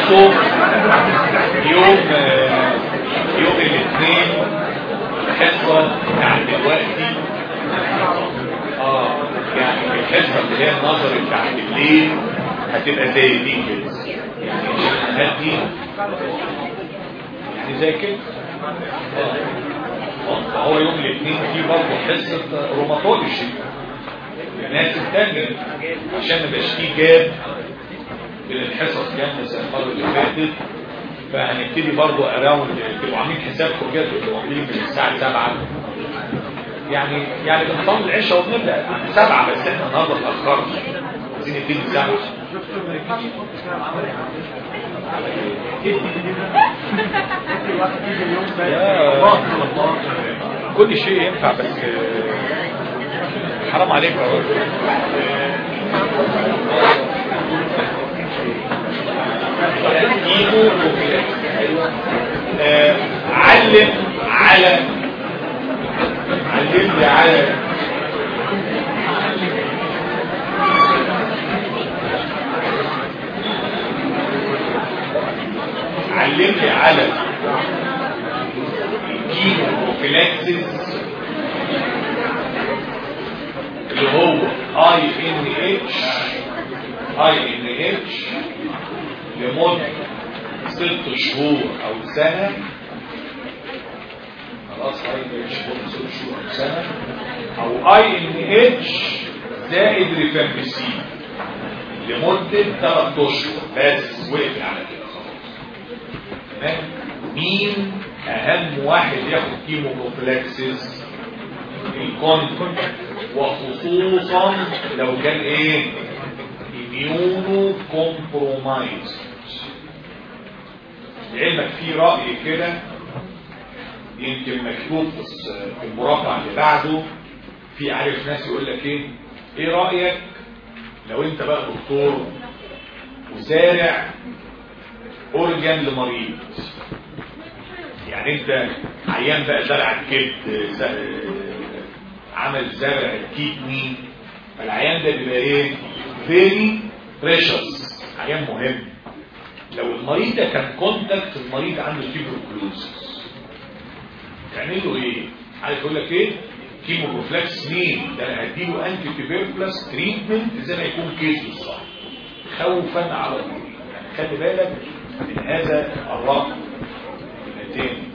بصوا يوم آه، يوم الاثنين الحصه بتاعت دلوقتي اه يعني الحصه اللي هي النظري بتاعت الليل هتبقى زي دي كده يعني الامتحانات دي يعني زي كده آه. هو يوم الاثنين في برضه حصه روماتولوجي الناس التانية عشان ما يبقاش فيه جاب بين الحصص جنب زي المره اللي فاتت فهنبتدي برضه اراوند تبقوا عاملين حسابكم كده تبقوا عاملين من الساعه 7 يعني يعني بنصلي العشاء وبنبدا 7 بس احنا النهارده اتاخرنا عايزين نبتدي 7 كل شيء ينفع بس حرام عليك يا راجل ايده آه، علم على علمني على علمني على الكيموفيلاكسيس اللي هو اي ان اتش اي ان اتش لمدة ست شهور او سنة خلاص اي ان اتش لمدة ست شهور او سنة او اي ان اتش زائد ريفامبسين لمدة ثلاث اشهر بس وقف على كده خلاص تمام مين اهم واحد ياخد كيمو بروفلاكسيس الكونتنت وخصوصا لو كان ايه immuno compromised لعلمك في رأي كده يمكن مكتوب في المربع اللي بعده في عارف ناس يقول لك ايه ايه رأيك لو انت بقى دكتور وزارع اورجان لمريض يعني انت عيان بقى زرع الكبد عمل زرع الكيدني فالعيان ده بيبقى ايه فيري بريشس عيان مهم لو المريض ده كان كونتاكت المريض عنده تيبروكلوزس تعمل له ايه عارف يقول لك ايه كيموبروفلاكس مين ده انا هديله انتي تيبركلس تريتمنت زي ما يكون كيس بالظبط خوفا على المريض يعني خلي بالك من هذا الرقم تاني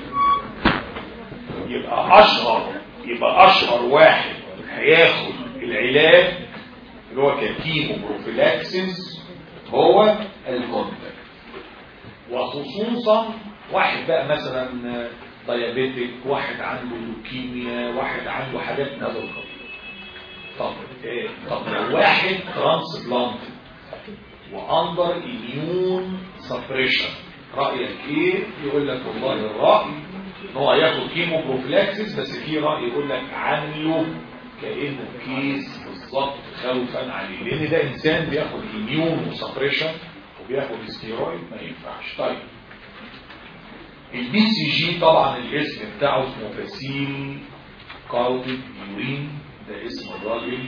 يبقى اشهر يبقى اشهر واحد هياخد العلاج اللي هو ككيمو بروفيلاكسيس هو الكونتاكت وخصوصا واحد بقى مثلا ديابيتك واحد عنده لوكيميا واحد عنده حاجات من هذا القبيل طب إيه؟ طب لو واحد ترانسبلانت واندر اميون سبريشن رايك ايه يقول لك والله الراي ان هو ياخد كيمو بروفلاكسيس بس في راي يقول لك عامله كانه كيس بالظبط خوفا عليه لان ده انسان بياخد اميون سبريشن وبياخد ستيرويد ما ينفعش طيب البي سي جي طبعا الاسم بتاعه اسمه فاسيل كارديد يورين ده اسم الراجل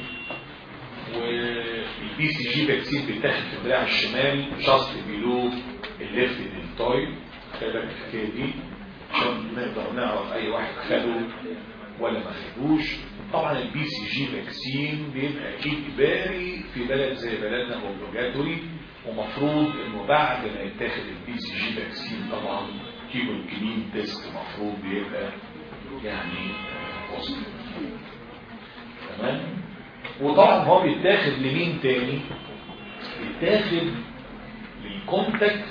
والبي سي جي فاكسين بيتاخد في الدراع الشمال جاست بيلو الليفت ديلتويد خلي بالك الحكايه دي عشان نقدر نعرف اي واحد خده ولا ما خدوش طبعا البي سي جي فاكسين بيبقى اجباري في بلد زي بلدنا اوبلوجاتوري ومفروض انه بعد ما يتاخد البي سي جي فاكسين طبعا كيلو الكلين تيست المفروض بيبقى يعني بوزيتيف تمام وطبعا هو بيتاخد لمين تاني بيتاخد للكونتاكت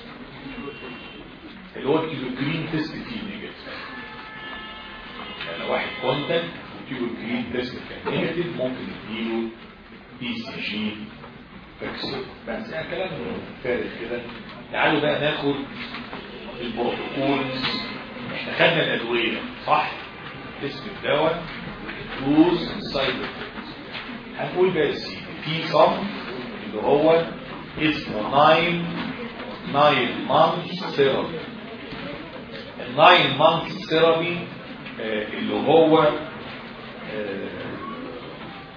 اللي هو الكيلوجرين تيست فيه نيجاتيف يعني واحد كونتاكت وكيلوجرين تيست كان نيجاتيف ممكن يديله بي سي جي فاكسين بس يعني كلام فارغ كده تعالوا بقى ناخد البروتوكولز احنا خدنا الادويه صح اسم الدواء دوز سايد هنقول بقى يا سيدي في صم اللي هو اسمه 9 9 مانث ثيرابي ال 9 مانث ثيرابي اللي هو آه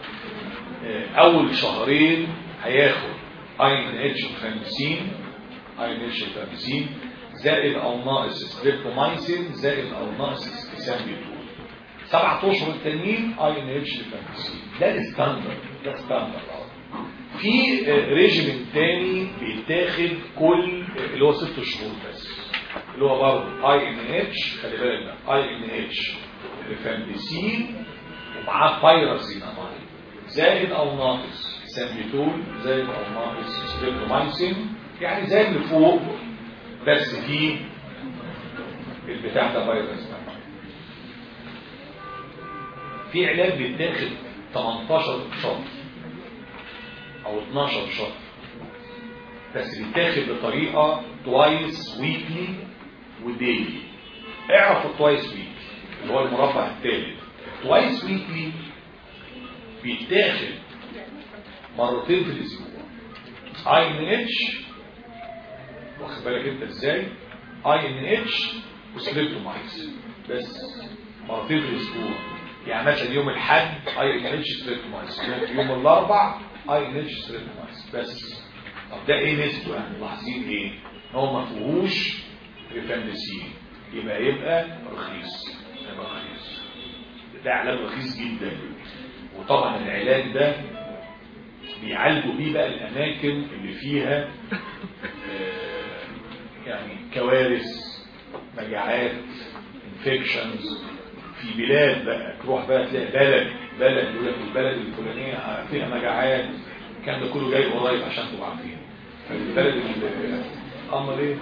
آه اول شهرين هياخد اي ان اتش 50 اي ان اتش ريفامبيسين زائد او ناقص ستريبتومايسين زائد او ناقص سامبيتول سبعة اشهر التانيين اي ان اتش ريفامبيسين ده الستاندرد ده ستاندرد في ريجيمين تاني بيتاخد كل اللي هو ست شهور بس اللي هو برضه اي ان اتش خلي بالك بقى اي ان اتش ريفامبيسين ومعاه بايرازينامايد زائد او ناقص سامبيتول زائد او ناقص ستريبتومايسين يعني زي اللي فوق بس في البتاع ده بايرازينامايد في علاج بيتاخد 18 شهر او 12 شهر بس بيتاخد بطريقه توايس ويكلي وديلي اعرف التوايس ويكلي اللي هو المربع الثالث توايس ويكلي بيتاخد مرتين في الاسبوع اي ان اتش واخد بالك انت ازاي اي ان اتش وسليبتومايس بس مرتين في الاسبوع يعني مثلا يوم الاحد اي ان اتش سليبتومايس يوم الاربع اي ان اتش سليبتومايس بس طب ده ايه نسبه يعني ملاحظين ايه هو ما فيهوش ريفامبيسين يبقى يبقى رخيص يبقى رخيص ده علاج رخيص جدا وطبعا العلاج ده بيعالجوا بيه بقى الاماكن اللي فيها آه يعني كوارث مجاعات انفكشنز في بلاد بقى تروح بقى تلاقي بلد بلد يقول لك البلد الفلانيه فيها مجاعات كان ده كله جاي قريب عشان تبقوا عارفين فالبلد امر ايه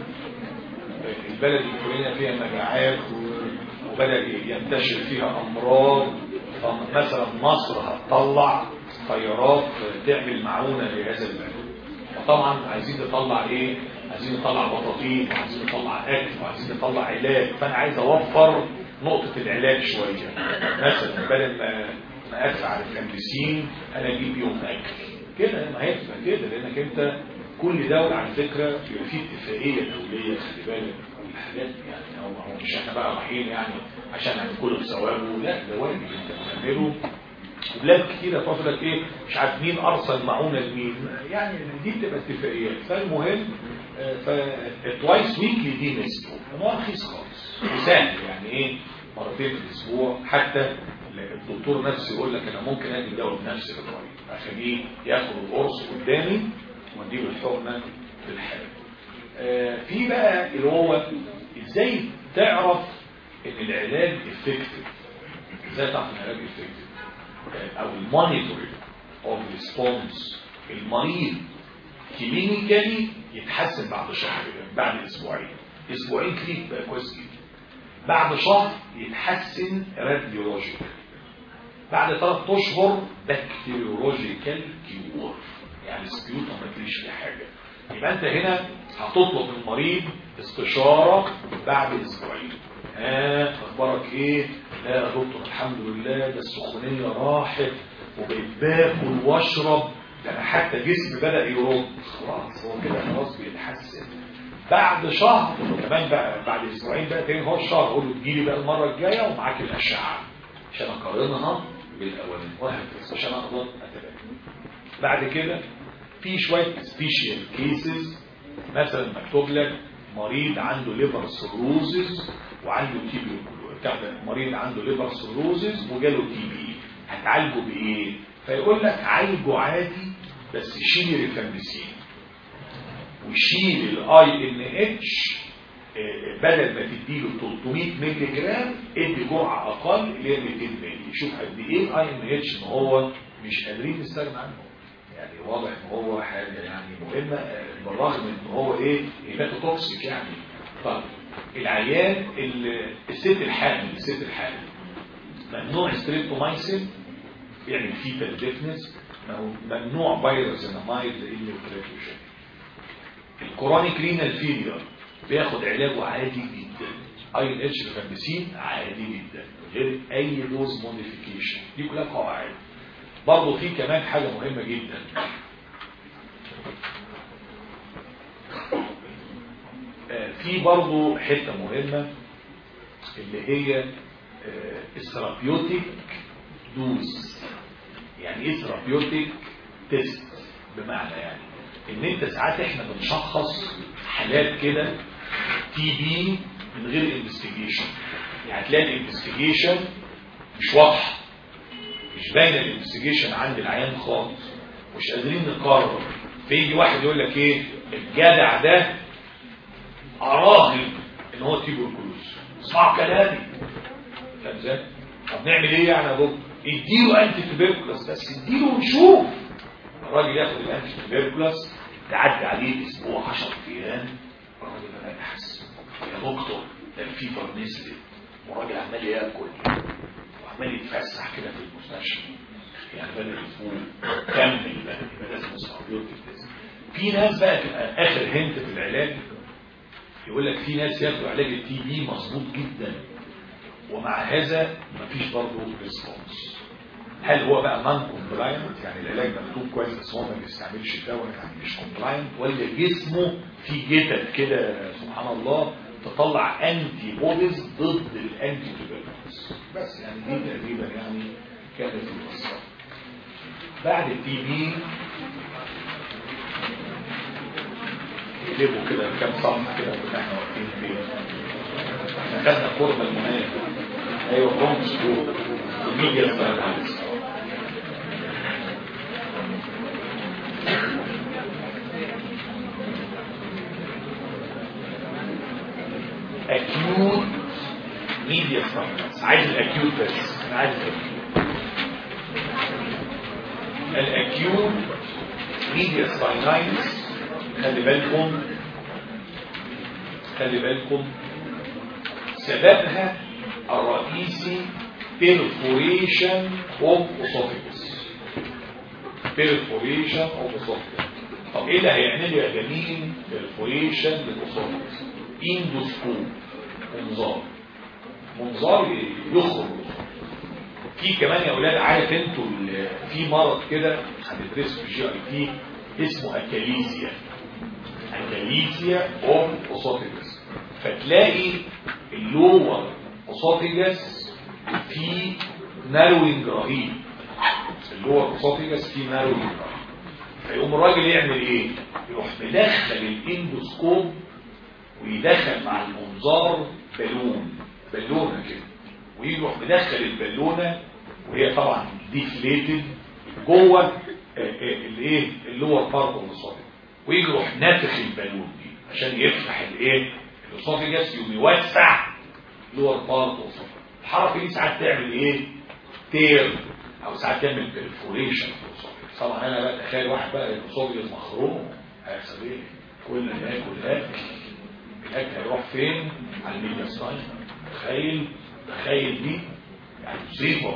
البلد الفلانيه فيها مجاعات وبدا ينتشر فيها امراض مثلا مصر هتطلع طيارات تعمل معونه لهذا البلد وطبعا عايزين نطلع ايه عايزين نطلع بطاطين وعايزين نطلع اكل وعايزين نطلع علاج فانا عايز اوفر نقطة العلاج شوية مثلا بدل ما ما ادفع الفلامبسين انا اجيب يوم اكل كده ما هيبقى كده لانك انت كل دولة على فكرة بيبقى فيه اتفاقية دولية خلي بالك الحاجات يعني هو هو مش احنا بقى رايحين يعني عشان هنكله بثوابه لا ده واجب انت بتعمله وبلاد كتيرة تقول لك ايه مش عارف مين ارسل معونة لمين يعني دي بتبقى اتفاقيات فالمهم فالتوايس ويكلي دي نسبه هو رخيص خالص وسهل يعني ايه مرتين في الاسبوع حتى الدكتور نفسه يقول لك انا ممكن ادي الدواء بنفسي في الطريق اخليه ياخد القرص قدامي واديله الحقنه في الحال آه في بقى اللي هو ازاي تعرف ان العلاج افكتيف ازاي تعرف ان العلاج افكتيف آه او المونيتورنج اوف ريسبونس المريض كلينيكالي يتحسن بعد شهر بعد اسبوعين اسبوعين كليك بقى كويس جدا بعد شهر يتحسن راديولوجيكال بعد ثلاث اشهر بكتيريولوجيكال كيور يعني السبيوتم ما تجيش في حاجه يبقى انت هنا هتطلب من المريض استشاره بعد اسبوعين ها اخبارك ايه لا يا دكتور الحمد لله ده السخونيه راحت وبقيت باكل واشرب ده انا حتى جسمي بدا يرد خلاص هو كده خلاص بيتحسن بعد شهر كمان بقى بعد اسبوعين بقى تاني هو الشهر اقول له تجيلي بقى المره الجايه ومعاك الاشعه عشان اقارنها بالاولاني وهكذا عشان اقدر اتابع بعد كده في شويه سبيشال كيسز مثلا مكتوب لك مريض عنده ليفر سيروزز وعنده تي بي بتاع ده مريض عنده ليفر سيروزز وجاله تي بي هتعالجه بايه فيقول لك عالجه عادي بس شيل ريفامبيسين وشيل الاي ان اتش بدل ما تديله 300 مللي جرام ادي جرعه اقل اللي هي 200 مللي شوف قد ايه اي ان اتش ان هو مش قادرين نستغنى عنه يعني واضح ان هو حاجه يعني مهمه بالرغم ان هو ايه هيباتوتوكسيك يعني طيب العيان الست الحامل الست الحامل ممنوع ستريبتومايسين يعمل فيتال ديفنس ممنوع بايروزينامايد لانه كريتوشن الكورونيك رينال فيلير بياخد علاجه عادي جدا اي ان اتش ريفامبيسين عادي جدا غير اي دوز موديفيكيشن دي كلها قواعد برضه في كمان حاجه مهمه جدا في برضه حته مهمه اللي هي الثيرابيوتيك دوز يعني ايه ثيرابيوتيك تيست بمعنى يعني ان انت ساعات احنا بنشخص حالات كده تي بي من غير انفستيجيشن يعني تلاقي الانفستيجيشن مش واضحه مش باينه الانفستيجيشن عند العيان خالص مش قادرين نقرر فيجي واحد يقول لك ايه الجدع ده اراهن ان هو تيبركلوز اسمعوا كلامي فاهم ازاي؟ طب نعمل ايه يعني يا بابا؟ اديله انتي تيبركلوز بس اديله ونشوف الراجل ياخد الانتي تيبركلوز تعدي عليه اسبوع 10 ايام الراجل بقى يحس يا دكتور ده الفيفر نزلت والراجل عمال ياكل وعمال يتفسح كده في المستشفى يعني بدل الفول كمل بقى يبقى لازم استعبيط في ناس بقى تبقى اخر هنت في العلاج يقول لك في ناس ياخدوا علاج التي بي مظبوط جدا ومع هذا مفيش برضه ريسبونس هل هو بقى نون كومبلاينت يعني العلاج مكتوب كويس بس هو ما بيستعملش الدواء يعني مش كومبلاينت ولا جسمه في جتت كده سبحان الله تطلع انتي بوديز ضد الانتي تيوبركلوز بس يعني دي تقريبا يعني كانت القصه بعد التي بي يقلبوا كده كام صفحه كده كنا احنا واقفين فين احنا خدنا قرب المناخ ايوه كونس الميديا ستايل acute media science عايز الاكيوت بس انا عايز الاكيوت media science خلي بالكم خلي بالكم سببها الرئيسي perforation of esophagus perforation of esophagus طب ايه اللي هيعمل يا جميل perforation للاسophagus اندوسكوب منظار منظار يخرج في كمان يا اولاد عارف انتوا في مرض كده هندرسه في جي اي تي اسمه اكاليزيا اكاليزيا اوف اوسوفيجس فتلاقي اللور اوسوفيجس في ناروينج رهيب اللور اوسوفيجس في ناروينج رهيب فيقوم الراجل يعمل ايه يروح مدخل الاندوسكوب ويدخل مع المنظار بالون بالونه كده ويروح مدخل البالونه وهي طبعا ديفليتد جوه الايه اللور بارت اوف الصدر ويجي يروح نافخ البالون دي عشان يفتح الايه الاسوفيجاس يقوم يوسع لور بارت اوف الصدر الحركه دي ساعات تعمل ايه تير او ساعات تعمل برفوريشن في الاسوفيجاس طبعا انا بقى تخيل واحد بقى الاسوفيجاس مخروم هيحصل ايه كل ما ياكل اكل الاكل هيروح فين على الميديا ستايل تخيل تخيل دي يعني مصيبه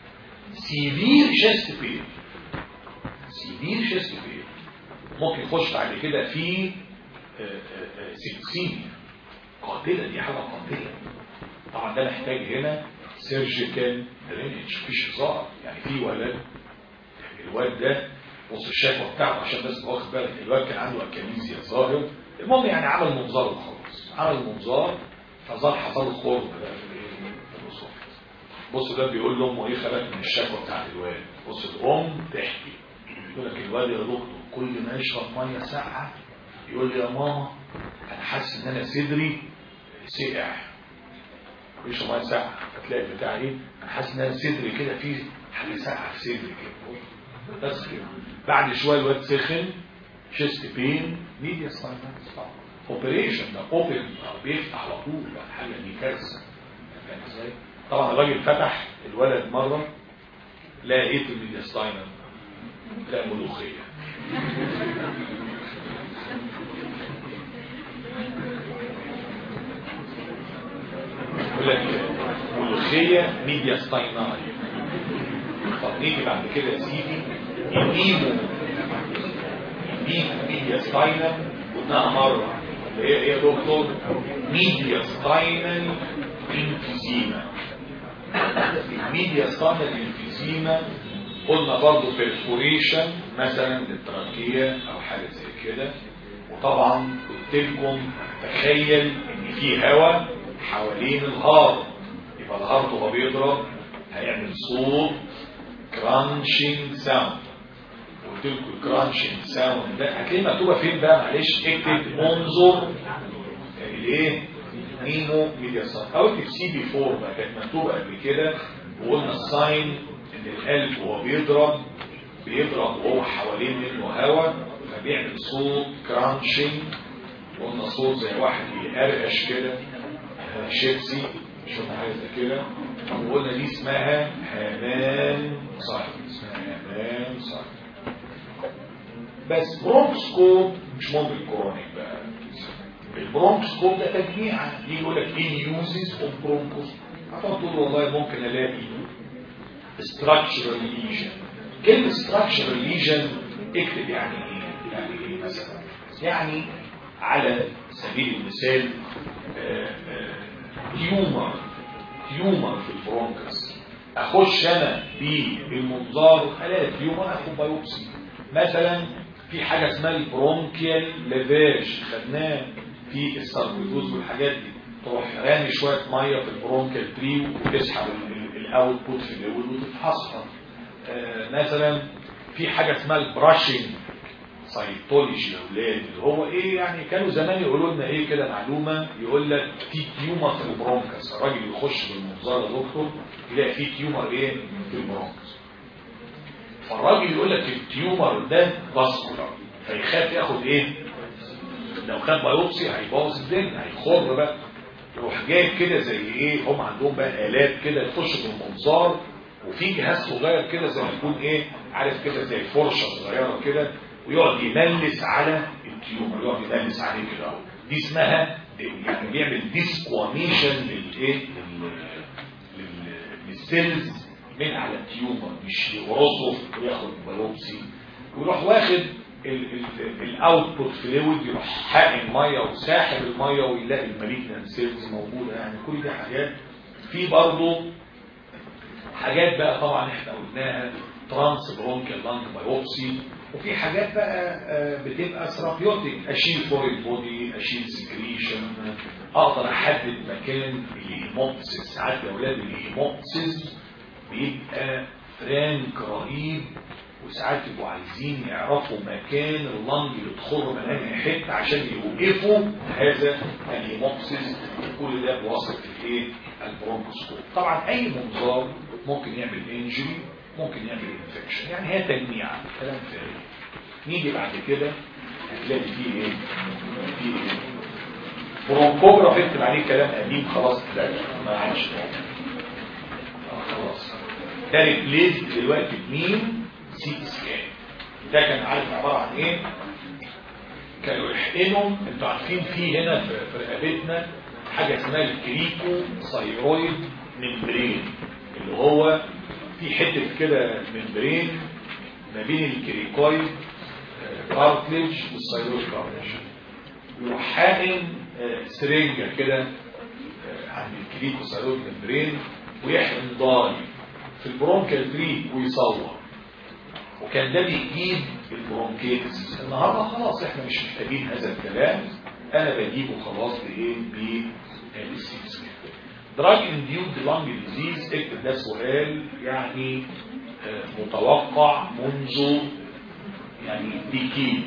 سيفير شيست بين سيفير شيست بين ممكن يخش بعد كده في سيبسيميا قاتله دي حاجه قاتله طبعا ده محتاج هنا سيرجيكال درينج مفيش هزار يعني في ولد الواد ده بص الشكوى بتاعته عشان بس واخد بالك الواد كان عنده اكاليزيا ظاهر المهم يعني عمل منظار وخلاص عمل منظار فظهر حصل له خرم بقى في الايه في الاسوفيس بص ده بيقول لامه ايه خلك من الشكوى بتاعت الواد بص الام تحكي يقول لك الواد يا دكتور كل ما يشرب ميه ساقعه يقول لي يا ماما انا حاسس ان انا صدري سقع يشرب ميه ساقعه فتلاقي البتاع ايه انا حاسس ان انا صدري كده فيه حاجه ساقعه في صدري كده بس كده بعد شويه الواد سخن شيست بين ميديا ساينس اوبريشن ده اوبن بيفتح على طول بقى حاجه دي كارثه فاهم ازاي؟ طبعا الراجل فتح الولد مره لا لقيت الميديا ساينس لا ملوخيه يقول لك ملوخيه ميديا سايناي طب نيجي بعد كده يا سيدي يجيبوا يجيبوا ميديا ساينال قلناها مره اللي هي ايه يا دكتور ميديا ساينال انفيزيما الميديا ساينال انفيزيما قلنا برضه بيرفوريشن مثلا للتراكية او حاجه زي كده وطبعا قلت لكم تخيل ان في هواء حوالين الهارت يبقى الهارت وهو بيضرب هيعمل صوت كرانشينج ساوند قلت قلت لكم الكرانشنج ساوند ده هتلاقيها مكتوبه فين بقى معلش اكتب انظر الايه نيمو ميديا ساين او اكتب سي بي 4 بقى كانت مكتوبه قبل كده وقلنا الساين ان القلب وهو بيضرب بيضرب وهو حوالين منه هواء فبيعمل صوت كرانشنج وقلنا صوت زي واحد بيقرقش كده شيبسي شفنا حاجه زي كده وقلنا دي اسمها همان صاحب اسمها همان صاحب بس برونكسكوب مش ممكن كورونيك بقى البرونكسكوب ده تجميعة يجي يقول لك ايه يوزز اوف برونكوس هتقعد تقول والله ممكن الاقي structural lesion كلمة structural lesion اكتب يعني ايه يعني ايه مثلا يعني على سبيل المثال تيومر تيومر في البرونكس اخش انا بالمنظار الاقي تيومر اخد بايوبسي مثلا في حاجه اسمها البرونكيال لافاج خدناه في الساركويدوز والحاجات دي تروح رامي شويه ميه في البرونكيال تري وتسحب الاوتبوت في الاول وتفحصها آه مثلا في حاجه اسمها البراشنج سايتولوجي يا اولاد اللي هو ايه يعني كانوا زمان يقولوا لنا ايه كده معلومه يقول لك في تيومر في البرونكس الراجل يخش بالمنظار يا دكتور يلاقي في تيومر ايه في البرونكس فالراجل يقول لك التيومر ده فاسكولار فيخاف ياخد ايه لو خد بايوبسي هيبوظ الدنيا هيخر بقى يروح جايب كده زي ايه هم عندهم بقى الات كده يخش بالمنظار وفي جهاز صغير كده زي ما يكون ايه عارف كده زي فرشه صغيره كده ويقعد يملس على التيومر يقعد يملس عليه كده اهو دي اسمها يعني بيعمل ديسكواميشن للايه للسيلز من على التيومر مش يرصف وياخد بايوبسي ويروح واخد الاوتبوت فلويد يروح حاقن ميه وساحب الميه ويلاقي المالجنان سيلز موجوده يعني كل دي حاجات في برضه حاجات بقى طبعا احنا قلناها ترانس برونكيال لانج بايوبسي وفي حاجات بقى بتبقى ثيرابيوتيك اشيل فورين بودي اشيل سكريشن اقدر احدد مكان الهيموبسيس ساعات يا اولاد الهيموبسيس بيبقى فرانك رهيب وساعات يبقوا عايزين يعرفوا مكان اللنج اللي تخر من انهي حته عشان يوقفوا هذا الهيموبسيس كل ده بواسطه الايه؟ البرونكوسكوب طبعا اي منظار ممكن يعمل انجري ممكن يعمل انفكشن يعني هي تجميعة كلام فارغ نيجي بعد كده هتلاقي فيه ايه فيه ايه برونكوجراف اكتب عليه كلام قديم خلاص كده ما عادش خلاص ده ريبليس دلوقتي بمين سي سكان ده كان عارف عباره عن ايه كانوا يحقنوا انتوا عارفين في هنا في رقبتنا حاجه اسمها الكريكو ثايرويد ممبرين اللي هو في حته كده ممبرين ما بين الكريكويد كارتليج والثايرويد كارتليج يروح حاقن سرنجه كده عند الكريكو ثايرويد ممبرين ويحقن ضاي في البرونكال تري ويصور وكان ده بيجيب البرونكيتس النهارده خلاص احنا مش محتاجين هذا الكلام انا بجيبه خلاص بايه بالسي دراج انديود لانج ديزيز اكتب ده سؤال يعني متوقع منذ يعني ديكيد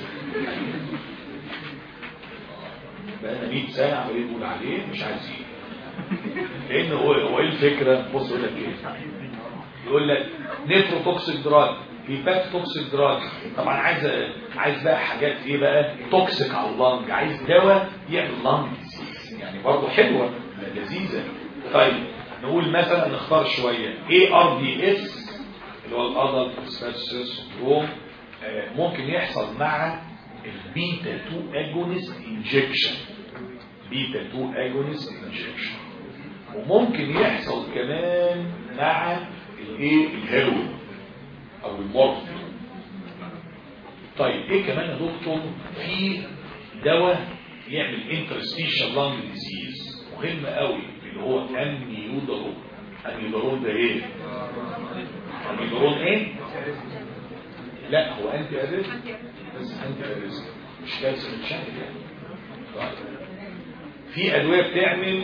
بقى 100 سنه عمالين نقول عليه مش عايزين لان هو هو ايه الفكره بص يقول لك ايه يقول لك نيفروتوكسيك دراج هيبات توكسيك دراج طبعا عايز عايز بقى حاجات ايه بقى توكسيك على اللنج عايز دواء يعمل لنج ديزيز يعني برضه حلوه لذيذه طيب نقول مثلا نختار شويه اي ار دي اس اللي هو الادلت سبيسيس سندروم ممكن يحصل مع البيتا 2 اجونست انجكشن بيتا 2 اجونست انجكشن وممكن يحصل كمان مع الايه الهيروين او المورفين طيب ايه كمان يا دكتور في دواء يعمل انترستيشن لانج ديزيز مهم قوي اللي هو امنيودرون امنيودرون ده ايه امنيودرون ايه لا هو انتي اريز بس انتي اريز مش كالسيوم شانل يعني طيب. في ادويه بتعمل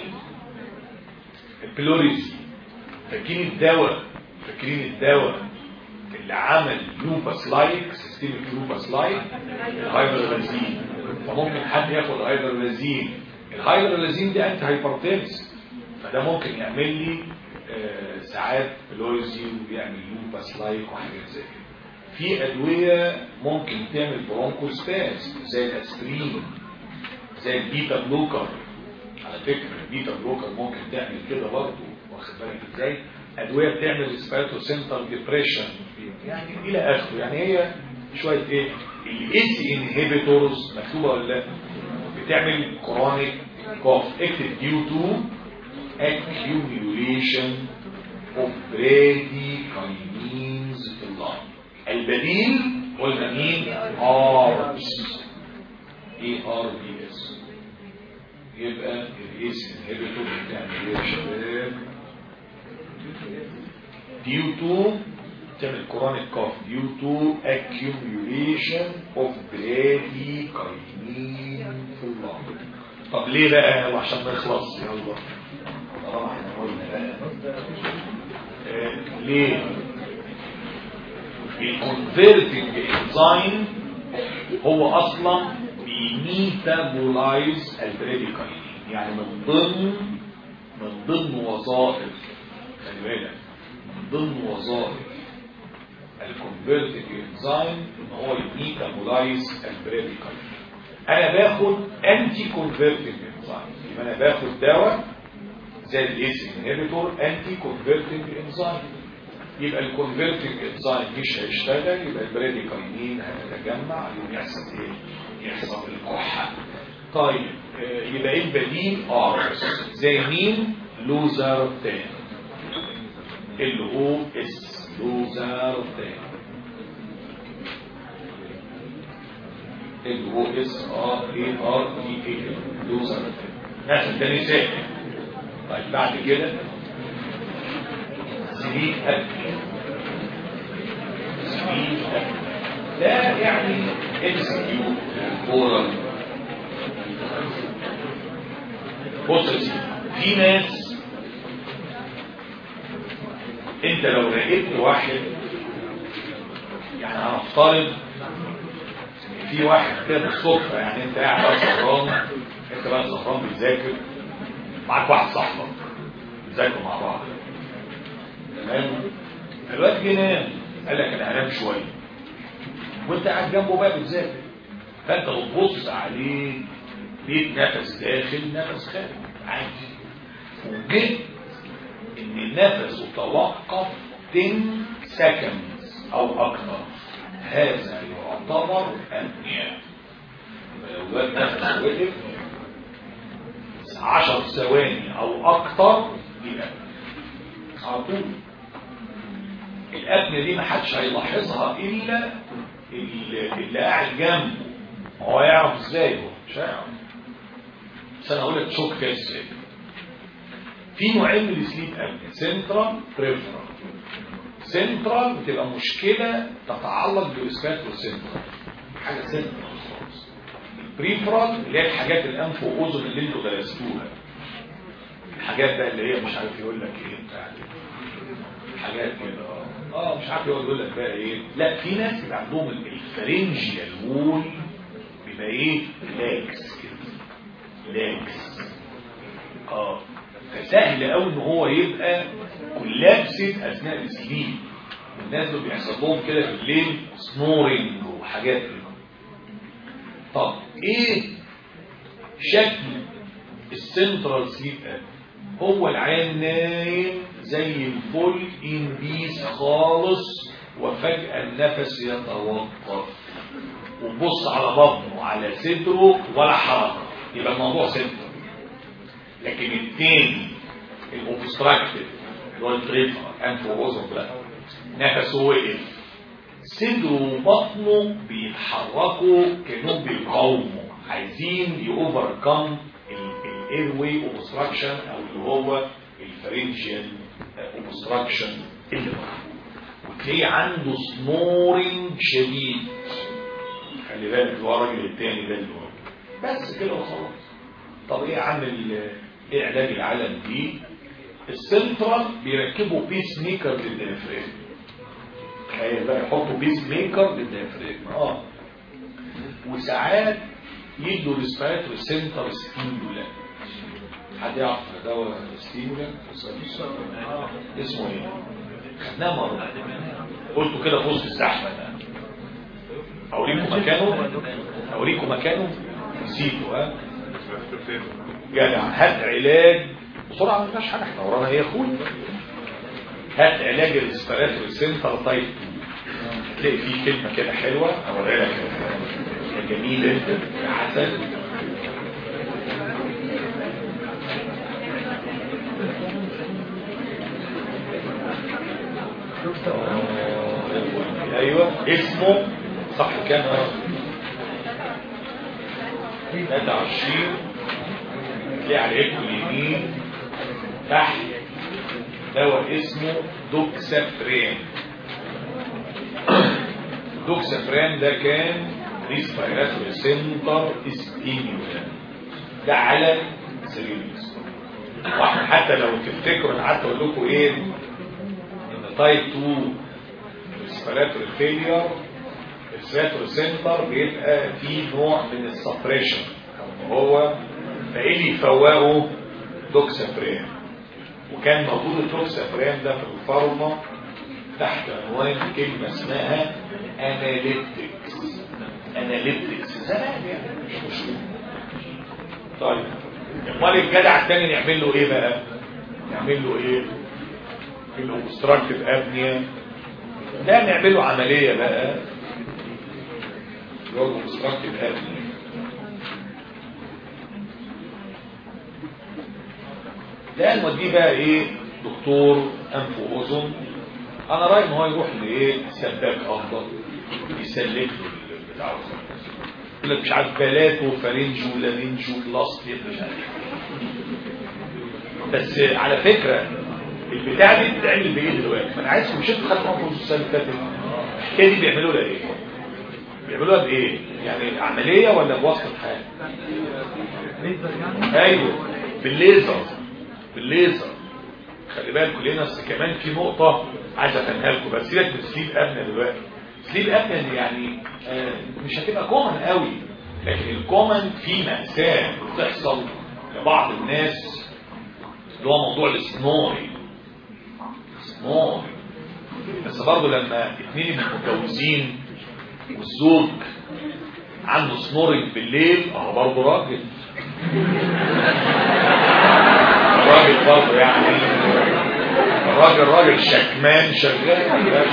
بلوريزي فاكرين الدواء فاكرين الدواء اللي عمل لوباس لايك سيستميك لوباس لايك الهايبرلازين فممكن حد ياخد هايبرلازين الهايبرلازين دي انت هايبرتنس فده ممكن يعمل لي آه ساعات بلويزي وبيعمل لوباس لايك وحاجات زي كده في ادويه ممكن تعمل برونكوسباز زي الاسبرين زي البيتا بلوكر على فكره البيتا بلوكر ممكن تعمل كده برضه واخد بالك ازاي ادويه بتعمل سباتو سنتر ديبريشن يعني الى اخره يعني هي شويه ايه الاس انهبيتورز مكتوبه ولا لا بتعمل كرونيك كوف اكتب ديو تو accumulation of bradykinin في اللنج البديل قلنا مين اربس اي ار بي اس يبقى الاس انهبيتور بتعمل ايه يا شباب due to تعمل chronic cough due to accumulation of bradykinin في اللنج طب ليه بقى وعشان نخلص يلا طالما احنا قلنا بقى آه ليه الكونفيرتنج انزيم هو اصلا بيميتابولايز البريديكاين يعني من ضمن من ضمن وظائف خلي بالك من ضمن وظائف الكونفيرتنج انزيم ان هو يميتابولايز البريديكاين انا باخد انتي كونفيرتنج انزيم يبقى انا باخد دواء زي الايس انهبيتور انتي كونفيرتنج انزيم يبقى الكونفرتنج انزيم مش هيشتغل يبقى البراديكاينين هتتجمع يوم يحصل ايه يحصل الكحه طيب آه يبقى ايه البديل ارس زي مين لوزارتان اللي هو اس لوزارتان اللي هو اس ار اي ار تي اي لوزارتان مثلا تاني ساكن طيب بعد كده سبيل أكل سبيل أكل ده يعني امسكيو فورا بص في ناس انت لو لقيت واحد يعني هنفترض في واحد كده بالصدفه يعني انت قاعد بقى سهران انت بقى سهران بتذاكر معاك واحد صاحبك بتذاكروا مع بعض تمام الواد جه نام قال لك انا هنام شويه وانت قاعد جنبه بقى بتذاكر فانت بتبص عليه لقيت نفس داخل نفس خارج عادي وجيت ان النفس توقف 10 سكندز او اكثر هذا يعتبر امنية لو الواد نفس وقف 10 ثواني او اكثر يبقى على طول الأبنية دي ما حدش هيلاحظها إلا اللي قاعد جنبه هو يعرف ازاي هو مش هيعرف بس انا هقول لك تشوك فيها ازاي في نوعين من السليب أبنية سنترال بريفرال سنترال بتبقى مشكلة تتعلق بالإسكات والسنترال حاجة سنترال خالص البريفرال اللي هي الحاجات الأنف وأذن اللي انتوا درستوها الحاجات بقى اللي هي مش عارف يقول لك ايه بتاع حاجات كده اه مش عارف يقعد يقول لك بقى ايه لا في ناس بيبقى عندهم الفرنجيال وول بيبقى ايه لاكس كده لاكس اه فسهل قوي ان هو يبقى كولابسد اثناء السليب الناس اللي بيحصل لهم كده في الليل سنورنج وحاجات كده طب ايه شكل السنترال سليب اب هو العيان نايم زي الفل ان بيس خالص وفجأة النفس يتوقف وبص على بطنه على صدره ولا حركة يبقى الموضوع سنتر لكن التاني الاوبستراكتيف اللي هو التريفر انف واذن لا نفسه وقف صدره وبطنه بيتحركوا كانهم بيقاوموا عايزين يوفركم الاير واي اوبستراكشن او اللي هو الفرنجيال اوبستراكشن اللي وتلاقيه عنده سنورنج شديد خلي بالك اللي هو الراجل التاني ده اللي هو بس كده وخلاص طب ايه عن ايه علاج العالم دي السنترال بيركبوا بيس ميكر للديافرام تخيل بقى يحطوا بيس ميكر للديافريجم اه وساعات يدوا ريسبيراتوري سنتر ستيمولا حد يعرف دواء ستيمولا اسمه ايه؟ خدناه مرة قلته كده في وسط الزحمة ده اوريكم مكانه اوريكم مكانه نسيته ها يعني هات علاج بسرعة ما فيهاش حاجة احنا ورانا ايه يا اخوي هات علاج الريسبيراتوري سنتر تايب 2 هتلاقي فيه كلمة كده حلوة اوريها لك جميلة يا حسن ايوه اسمه صح كام 23 تلاقي على ايدكم اليمين تحت دواء اسمه دوكسافرين دوكسافرين ده كان ريسبيراتوري سنتر ستيميولان ده على سيريس واحنا حتى لو تفتكروا انا قعدت اقول لكم ايه ان تايب 2 ريسبيراتوري فيلير الريسبيراتوري سنتر بيبقى فيه نوع من السبريشن هو فايه اللي يفوقه دوكسافرين وكان موجود الدوكسافرين ده في الفارما تحت عنوان كلمه اسمها اناليتكس اناليتكس زمان يعني مش مشهور طيب امال الجدع التاني نعمل له ايه بقى نعمل له ايه نعمل له اوبستراكتيف ابنيا ده نعمل له عمليه بقى اللي هو اوبستراكتيف ابنيا ده نوديه بقى ايه دكتور انف واذن انا رايي ان هو يروح لايه سباك افضل يسلك له بتاع يقول لك مش عارف بلاتو فرنجو لامينجو بلاستيك مش عارف بس على فكره البتاع دي بتتعمل بايه دلوقتي؟ ما انا عايز مش انتوا خدتوا معاكم السنه اللي فاتت الحكايه دي بيعملوا لها ايه؟ بيعملوها بايه؟ يعني عمليه ولا بواسطه حاجه؟ ايوه بالليزر بالليزر خلي بالكم ليه بس كمان في نقطه عايز افهمها لكم بس سيبك من سليب ابنه دلوقتي سليب ابنه دي يعني آه مش هتبقى كومن قوي لكن الكومن في مأساة بتحصل لبعض الناس اللي هو موضوع السنوري سنوري بس برضه لما اتنين يبقوا متجوزين والزوج عنده سنورنج بالليل اهو برضه راجل راجل برضه يعني الراجل راجل شكمان شغال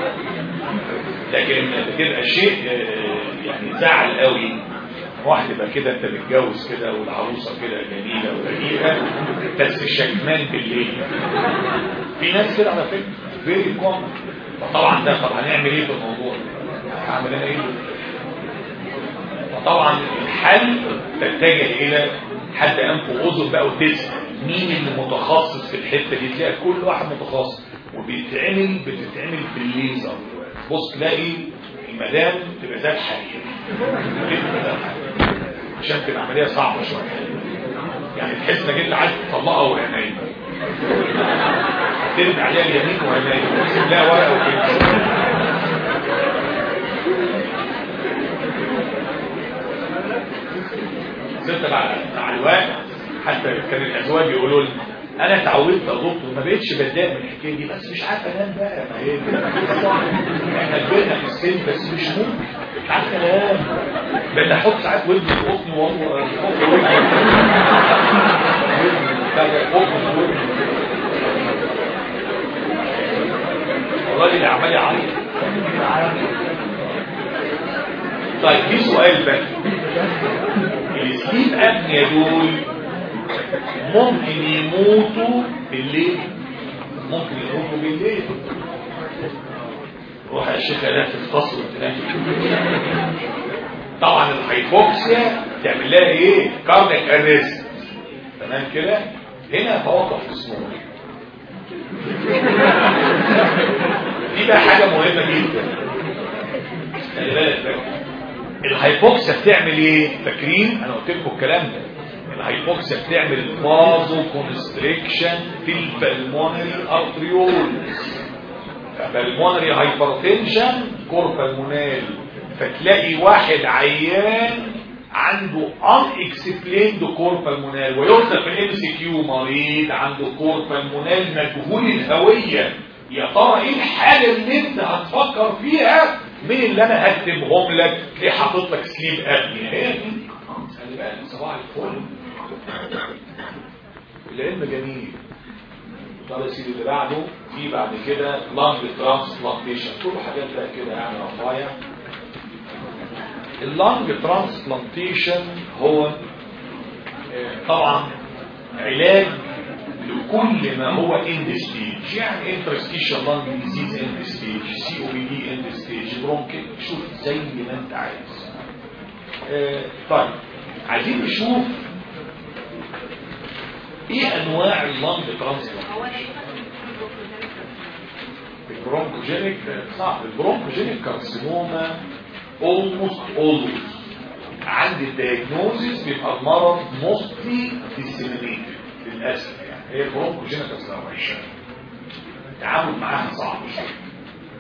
لكن بتبقى شيء يعني زعل قوي واحد يبقى كده انت متجوز كده والعروسه كده جميله ورقيقه بس شكمان بالليل في ناس كده على فكره فيري كومن فطبعا ده طب هنعمل ايه في الموضوع؟ هعمل انا ايه؟ فطبعا الحل تتجه الى حد انف واذن بقى وتسال مين اللي متخصص في الحته دي تلاقي كل واحد متخصص وبيتعمل بتتعمل بالليزر بص تلاقي المدام تبقى ذات حرير عشان تبقى عمليه صعبه شويه يعني تحس انك انت عايز تطلقها وهي نايمه ترمي عليها اليمين وهي نايمه تسيب لها ورقه وكده زدت مع مع الوقت حتى كان الازواج يقولوا لي انا اتعودت يا دكتور ما بقتش بتضايق من الحكايه دي بس مش عارف انام بقى ما هي احنا كبرنا في السن بس مش ممكن مش عارف انام بقيت احط ساعات ودني في بطني والله الراجل عمال يعيط طيب في سؤال بقى السليب ابنيا دول ممكن يموتوا بالليل ممكن يموتوا بالليل روح يا شيخ الاف الفصل وتنام طبعا الهايبوكسيا تعمل لها ايه كارديك اريست تمام كده هنا توقف اسمه دي بقى حاجه مهمه جدا خلي بالك بقى الهايبوكسيا بتعمل ايه فاكرين انا قلت لكم الكلام ده الهايبوكسيا بتعمل فازو كونستريكشن في البلمونري ارتريولز بالمونري هايبرتنشن كوربالمونال فتلاقي واحد عيان عنده unexplained كوربالمونال ويكتب في الام سي كيو مريض عنده كوربالمونال مجهول الهويه يا ترى ايه الحاجه اللي انت هتفكر فيها من اللي انا هكتبهم لك ليه حاطط لك سليب ابني هي دي خلي بالك صباح الفل العلم جميل طب يا سيدي اللي بعده في بعد كده لانج ترانسبلانتيشن كل حاجات بقى كده يعني رفايع اللانج ترانسبلانتيشن هو طبعا علاج لكل ما هو اند ستيج يعني انترستيشن لانج ديزيز اند ستيج سي او بي دي اند ستيج برونكيت شوف زي ما انت عايز آه طيب عايزين نشوف ايه انواع اللانج ترانسبلانتيشن البرونكوجينيك صعب البرونكوجينيك كارسينوما almost always عند الدياجنوزيس بيبقى المرض mostly disseminated للاسف يعني هي البرونكوجينيك كارسينوما التعامل معاها صعب شويه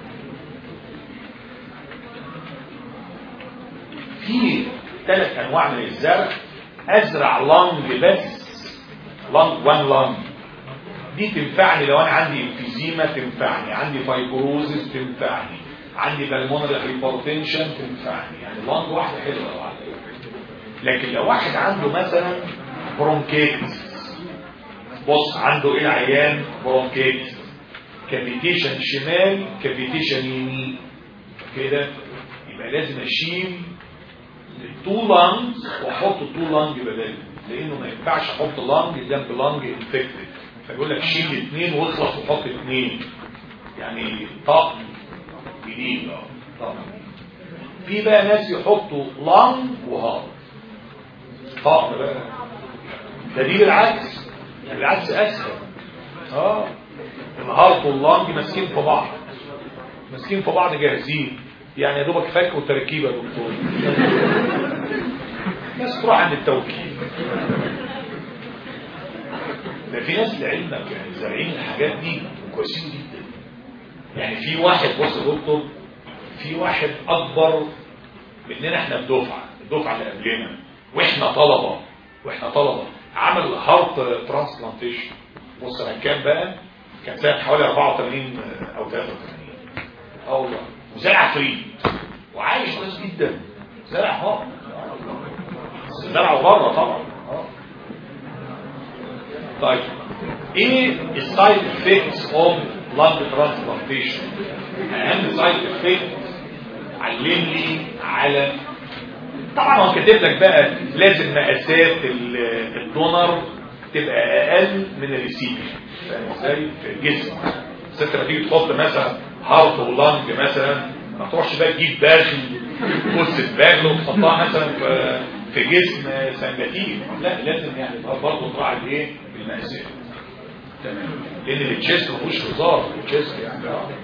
في ثلاث انواع من الزرع ازرع لانج بس لانج وان لانج دي تنفعني لو انا عندي انفيزيما تنفعني عندي فايبروزس تنفعني عندي بالمونري هايبرتنشن تنفعني يعني لانج واحده حلوه لو عندي لكن لو واحد عنده مثلا برونكيتس بص عنده ايه العيان برونكيتس كافيتيشن شمال كافيتيشن يمين كده يبقى لازم اشيل التو لانجز واحط التو لانج بداله لانه ما ينفعش احط لانج جنب لانج انفكتد فيقول لك شيل اثنين واخلص وحط اثنين يعني طقم جديد اه طقم في بقى ناس يحطوا لانج وهارت طقم بقى ده دي بالعكس بالعكس اسهل اه الهارت واللانج ماسكين في بعض ماسكين في بعض جاهزين يعني يا دوبك فك وتركيبه يا دكتور بس تروح عند التوكيل ده في ناس لعلمك يعني زارعين الحاجات دي كويسين جدا يعني في واحد بص يا دكتور في واحد اكبر مننا احنا بدفعه الدفعه اللي قبلنا واحنا طلبه واحنا طلبه عمل هارت ترانسبلانتيشن بص انا كام بقى كان سنه حوالي 84 او 83 اه والله وزرع فري وعايش كويس جدا زرع هارت زرعه بره طبعا طيب ايه السايد افكتس اوف لانج ترانسبلانتيشن اهم سايد افكت علم لي على طبعا هو كاتب لك بقى لازم مقاسات الدونر تبقى اقل من الريسيفر فاهم ازاي في الجسم بس انت لما تيجي تحط مثلا هارت ولانج مثلا ما تروحش بقى تجيب باغل قصه باغل وتحطها مثلا في في جسم سنجاتين لا لازم يعني برضه تراعي الايه المقاسات تمام لان التشيست ما فيهوش هزار التشيست يعني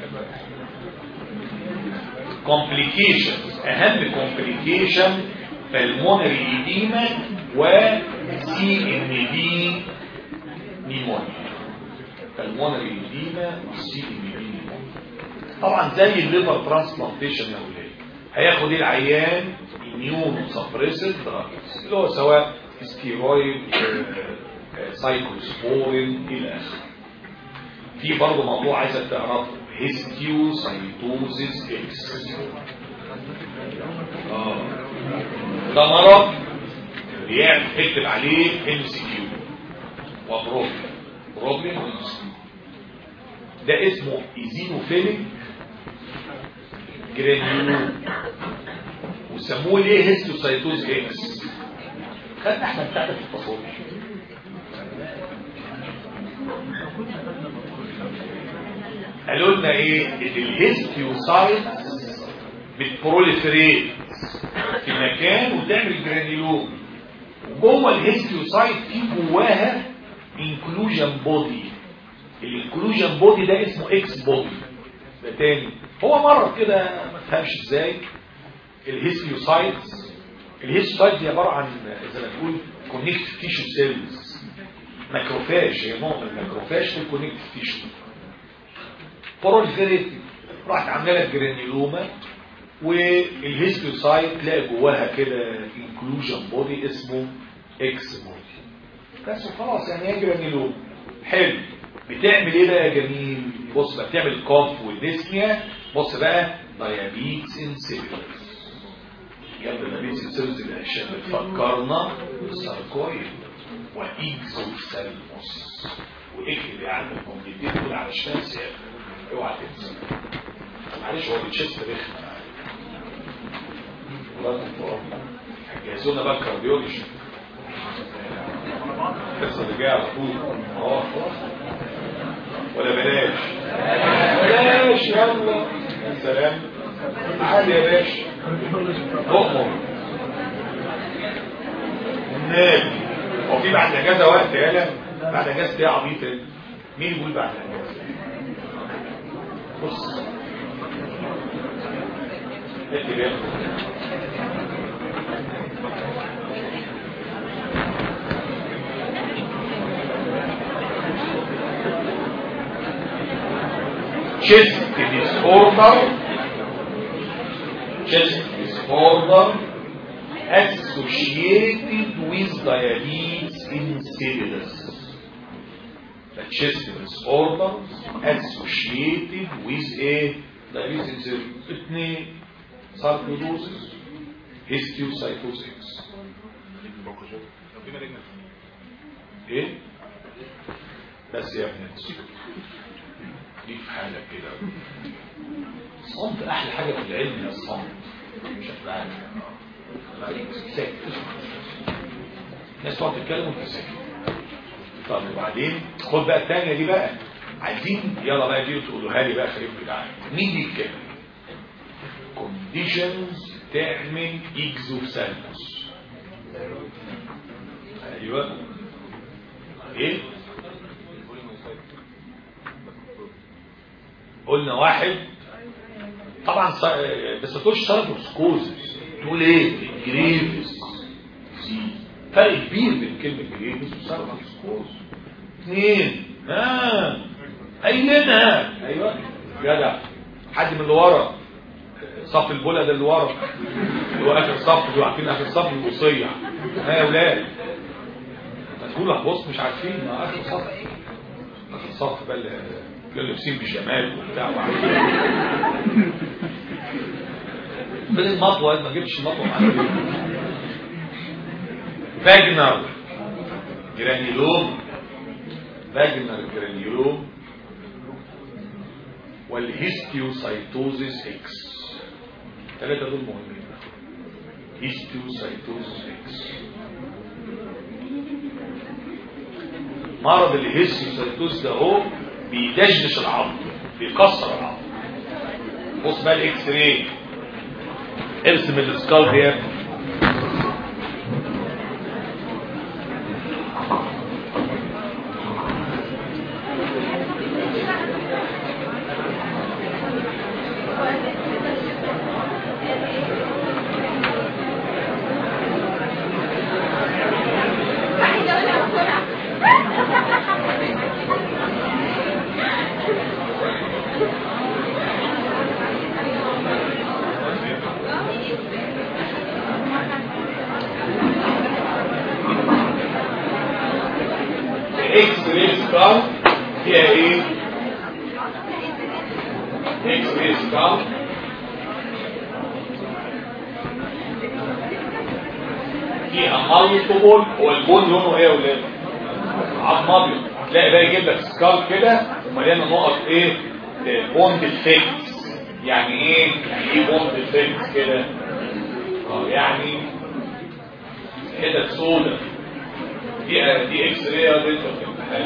كومبليكيشنز اهم كومبليكيشن بالمونري ايديما وسي ان دي نيمونيا بالمونري ايديما وسي ان دي نيمونيا طبعا زي الليفر ترانسبلانتيشن يا ولاد هياخد ايه العيان اميون سبريسيف دراجز اللي هو سواء ستيرويد سايكلوسبورين الى اخره في برضه موضوع عايزك تعرفه هيستيوسايتوزيس اكس اه ده مرض بيعمل اكتب عليه ام سي كيو وبروبلم بروبلم وام سي كيو ده اسمه ايزينوفيليك جرانيولوم وسموه ليه هيستوسايتوز اكس خدنا احنا بتاعنا في التصوير قالوا لنا ايه ان الهيستيوسايت بتبروليفريت في مكان وتعمل جرانيولوم وجوه الهيستيوسايت في جواها انكلوجن بودي الانكلوجن بودي ده اسمه اكس بودي ده تاني هو مرض كده ما تفهمش ازاي الهيستيوسايتس الهيستيوسايت دي عباره عن زي ما تقول كونكتيف تيشو سيلز ماكروفاج هي نوع من الماكروفاج في الكونكتيف تيشو بروليفريتيف راحت عامله لك جرانيلوما والهيستوسايت تلاقي جواها كده انكلوجن بودي اسمه اكس بودي بس خلاص يعني هي جرانيلوما حلو بتعمل ايه بقى يا جميل بص بقى بتعمل كوف وديسنيا بص بقى دايابيتس انسيبيلس جنب دايابيتس انسيبيلس اللي عشان بتفكرنا بالساركويد وايكزوفثالموس واكتب يعني الكومبليتين دول علشان سيادة اوعى تنسى معلش هو التشيست رخم والله جهزونا بقى الكارديولوجي القصه اللي جايه على طول اه ولا بلاش بلاش يلا يا سلام عادي يا باشا اؤمر النبي هو في بعد الاجازه وقت يالا بعد اجازه ايه عبيط مين يقول بعد الاجازه بص اكتب يا chest disorder chest disorder associated with diabetes insipidus the chest disorder associated with a diabetes insipidus اثنين sarcoidosis histiocytosis ايه بس يا ابني دي في حالك كده الصمت احلى حاجه في العلم يا الصمت مش هتبقى ساكت الناس تقعد تتكلم وانت ساكت طب وبعدين خد بقى الثانيه دي بقى عايزين يلا بقى دي تقولوها لي بقى خليك بتاعك مين دي الكلمه كونديشنز تعمل اكزوفثالموس ايوه ايه قلنا واحد طبعا ص... بس ما تقولش ساركوسكوز تقول ايه جريفز فرق كبير بين كلمه جريفز وساركوسكوز اثنين ها اينها ايوه جدع حد من اللي ورا صف البوله ده اللي ورا اللي هو اخر صف اللي عارفين اخر صف الوصيه ها يا اولاد تقول بص مش عارفين ما اخر صف اخر صف بقى اللي لابسين بيجامات وبتاع فين المطوه ما جبتش المطوه معايا فاجنر جرانيلوم فاجنر جرانيلوم والهيستيوسايتوزيس اكس الثلاثه دول مهمين هيستيوسايتوزيس اكس مرض الهيستيوسايتوز ده هو بيدشدش العظم بيكسر العظم بص بقى الاكس راي ارسم السكال دي يا ابني اكس راي سكال فيها ايه اكس راي سكال فيها مالتيبل هو البون لونه ايه يا ولاد عظم ابيض هتلاقي بقى يجيب لك سكال كده ومليانه نقط ايه بوند ديفكتس يعني ايه يعني ايه بوند ديفكتس كده اه يعني كده سودا دي دي اكس راي يا بنت في الامتحان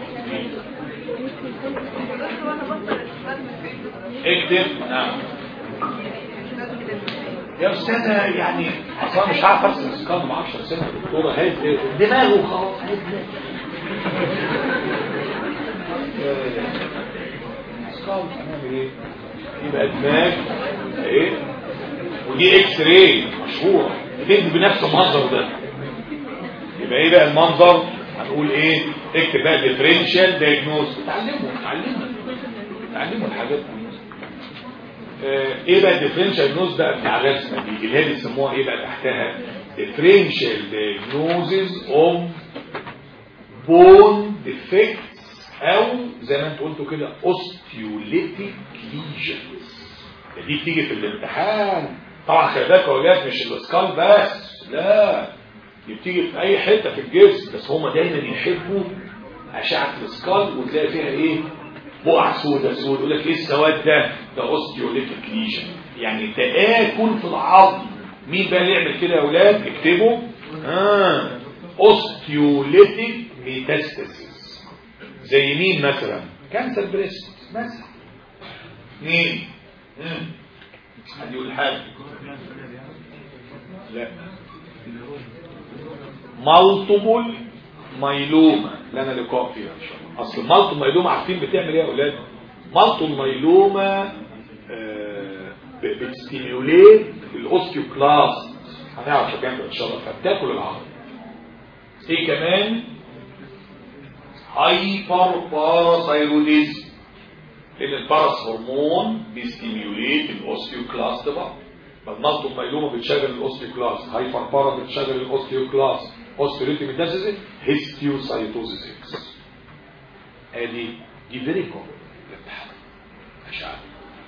اكتب نعم يا استاذه يعني اصلا مش عارف ارسم السكان ب 10 سنه دكتوره هاي دماغه خلاص سكان هنعمل ايه؟ يبقى دماغ ايه؟ ودي اكس راي مشهوره بتدي بنفس المنظر ده يبقى ايه بقى المنظر هنقول ايه اكتب بقى ديفرنشال دايجنوز تعلموا تعلموا تعلموا الحاجات دي آه، ايه بقى الديفرنشال نوز بقى بتاع الرسمه دي اللي هي بيسموها ايه بقى تحتها differential diagnosis of bone defects او زي ما انت قلتوا كده osteolytic lesions دي بتيجي في الامتحان طبعا خلي بالك يا ولاد مش الاسكال بس لا دي بتيجي في اي حته في الجسم بس هما دايما يحبوا اشعه الاسكال وتلاقي فيها ايه بقع سودة سودة يقول لك ايه السواد ده ده اوستيوليتيك ليجن يعني تآكل في العظم مين بقى اللي يعمل كده يا اولاد اكتبوا اه اوستيوليتيك ميتاستاسيس زي مين مثلا كانسر بريست مثلا مين مم. حد يقول حاجه لا مالتيبل مايلوما اللي انا لقاء فيها ان شاء الله اصل مالتو مايلوما عارفين بتعمل ايه يا اولاد مالتو مايلوما آه، ب- بتستيميوليت الاوستيوكلاست هنعرف الكلام ان شاء الله فبتاكل العظم ايه كمان هايبر باراثايروديزم لان الباراس هرمون بيستيميوليت الاوستيوكلاست بقى فالمالتو مايلوما بتشغل الاوستيوكلاست هايبر بارا بتشغل الاوستيوكلاست اوستيوليتي ميتاسيس هيستيوسايتوزيس اكس ادي دي فيري كومن مش عارف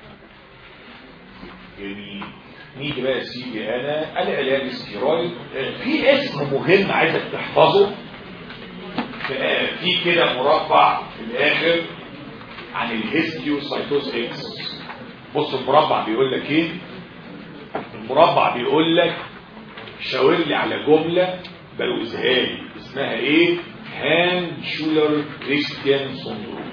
جميل نيجي بقى يا سيدي انا العلاج الستيرويد في اسم مهم عايزك تحفظه في- في كده مربع في الاخر عن الهيستيوسايتوز اكس بص المربع بيقول لك ايه المربع بيقول لك شاور لي على جملة بلوزها لي اسمها ايه هان شولر كريستيان سندروم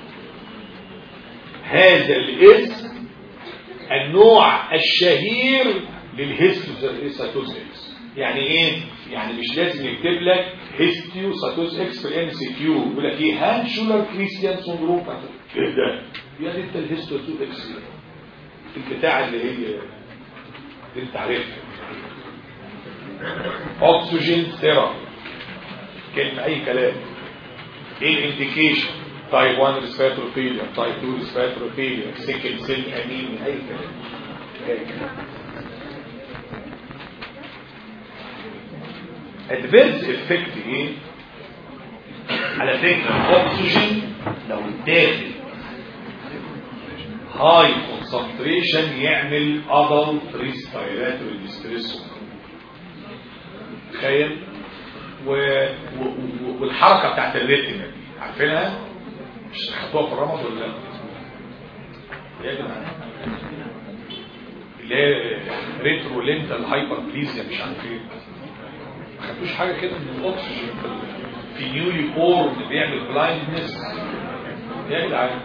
هذا الاسم النوع الشهير للهيستيوسايتوز اكس يعني ايه يعني مش لازم يكتب لك هيستيوسايتوز اكس في الام سي كيو يقول لك ايه هان شولر كريستيان سندروم ايه ده يا دي انت الهيستيوسايتوز اكس دي. البتاع اللي هي اللي انت عارفها اكسجين ثيرابي كلمة اي كلام ايه الانديكيشن تايب 1 ريسبيراتوري فيلير تايب 2 ريسبيراتوري فيلير سيكل سيل انيميا اي كلام أي كلام. ادفيرس افكت ايه على فكره الاكسجين لو اتاخد هاي كونسنتريشن يعمل ادلت ريسبيراتوري ديستريس تخيل و... و... و... والحركه بتاعت الريتنا دي عارفينها مش خدوها في الرمض ولا لا يا جماعه اللي هي ريترو لينتال هايبر بليزيا مش عارف ايه ما خدتوش حاجه كده من الاكسجين في ال- في نيولي بورن بيعمل بلايندنس يا جدعان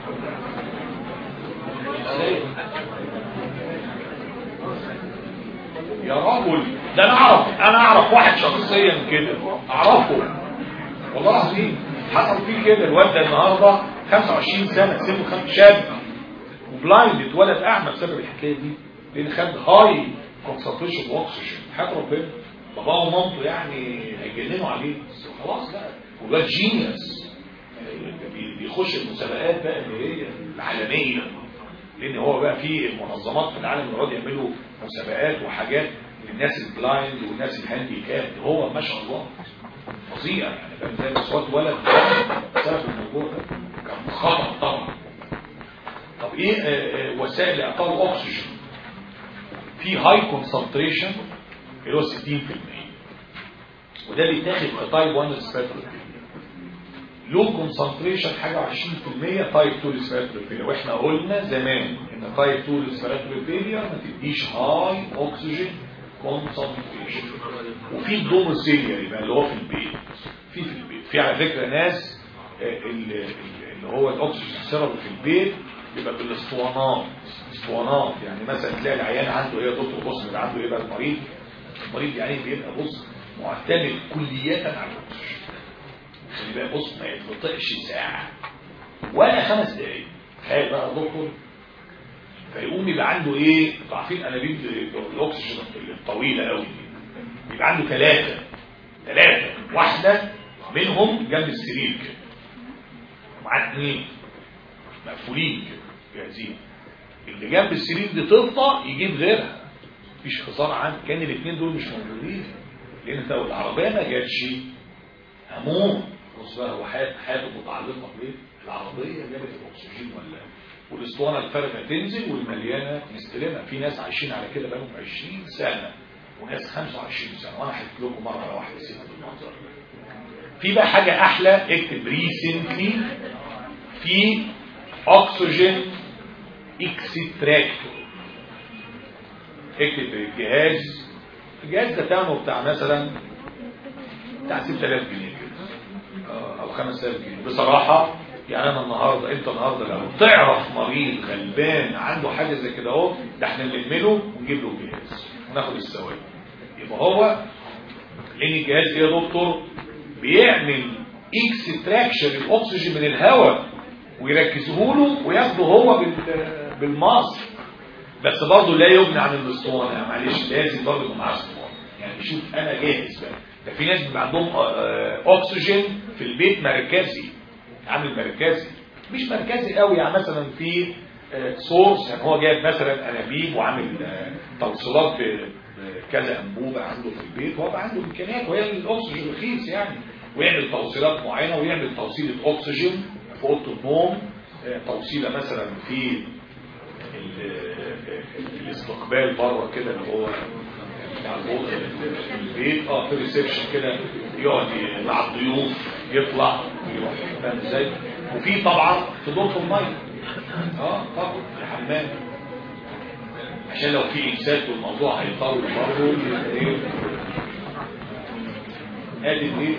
يا رجل ده انا اعرف انا اعرف واحد شخصيا كده اعرفه والله العظيم حصل فيه كده الواد ده النهارده 25 سنه سنه خم شاب وبلايند اتولد اعمى بسبب الحكايه دي لان خد هاي كونسنتريشن اوكسجين حياه ربنا باباه ومامته يعني هيجننوا عليه بس خلاص بقى والواد جينيوس بي- بيخش المسابقات بقى اللي هي العالميه لان هو بقى في المنظمات في العالم بيقعدوا يعملوا مسابقات وحاجات للناس البلايند والناس الهاندي كاب هو ما شاء الله فظيع يعني فاهم زي اصوات ولد بسبب الموضوع ده كان خطر طبعا طب ايه آه، آه، وسائل اعطاء الاكسجين في هاي كونسنتريشن اللي هو 60% وده بيتاخد في تايب 1 ريسبيراتوري لو كونسنتريشن حاجه 20% تايب 2 ريسبيراتوري فيلير واحنا قلنا زمان ان تايب 2 ريسبيراتوري فيلير ما تديش هاي اوكسجين كونسنتريشن وفي الدوموسيلياري بقى اللي هو في البيت في في البيت في على فكره ناس آه، ال- ال- اللي هو الاكسجين سيرابي في البيت بيبقى بالاسطوانات اسطوانات يعني مثلا تلاقي العيان عنده ايه يا دكتور بص ده عنده ايه بقى المريض المريض يعني بيبقى بص معتمد كليا على الاكسجين يبقى بص ما يتبطئش ساعة ولا خمس دقايق تخيل بقى يا دكتور فيقوم يبقى عنده ايه انتوا عارفين انابيب الاكسجين الطويله قوي دي يبقى عنده ثلاثه ثلاثه واحده منهم جنب السرير كده ومعاه اثنين مقفولين كده جاهزين اللي جنب السرير دي تفضى يجيب غيرها مفيش خسارة عنه كان الاثنين دول مش موجودين لان انت لو العربية ما جاتش هموم بص بقى هو حياته حياته متعلقة بايه؟ العربية جابت الاكسجين ولا والاسطوانة الفارغة تنزل والمليانة مستلمة في ناس عايشين على كده بقالهم 20 سنة وناس 25 سنة وانا حكيت لكم مرة على واحدة ست بالمنظر في بقى حاجة احلى اكتب ريسنتلي في اكسجين اكستراكتور اكتب الجهاز الجهاز ده ثمنه بتاع مثلا بتاع 6000 جنيه كده او 5000 جنيه بصراحة يعني انا النهاردة انت النهاردة لو تعرف مريض غلبان عنده حاجة زي كده اهو ده احنا نلمله ونجيب له الجهاز وناخد الثواب يبقى هو لان الجهاز ايه يا دكتور بيعمل اكستراكشن الاكسجين من الهواء ويركزوه له وياخده هو بالمصر بس برضه لا يغني عن الاسطوانه يعني معلش لازم برضه يكون معاه اسطوانه يعني شوف انا جاهز بقى ده في ناس بيبقى عندهم اكسجين في البيت مركزي عامل مركزي مش مركزي قوي يعني مثلا في سورس يعني هو جايب مثلا انابيب وعامل توصيلات بكذا انبوبه عنده في البيت وهو عنده امكانيات وهي الاكسجين رخيص يعني ويعمل توصيلات معينه ويعمل توصيله اكسجين في اوضه النوم توصيله مثلا في الاستقبال بره كده اللي هو بتاع البيت اه في ريسبشن كده يقعد مع الضيوف يطلع يروح فاهم ازاي وفي طبعا في دورة الميه اه طبعا الحمام عشان لو في امساك والموضوع هيطول برضه ايه ادي ايه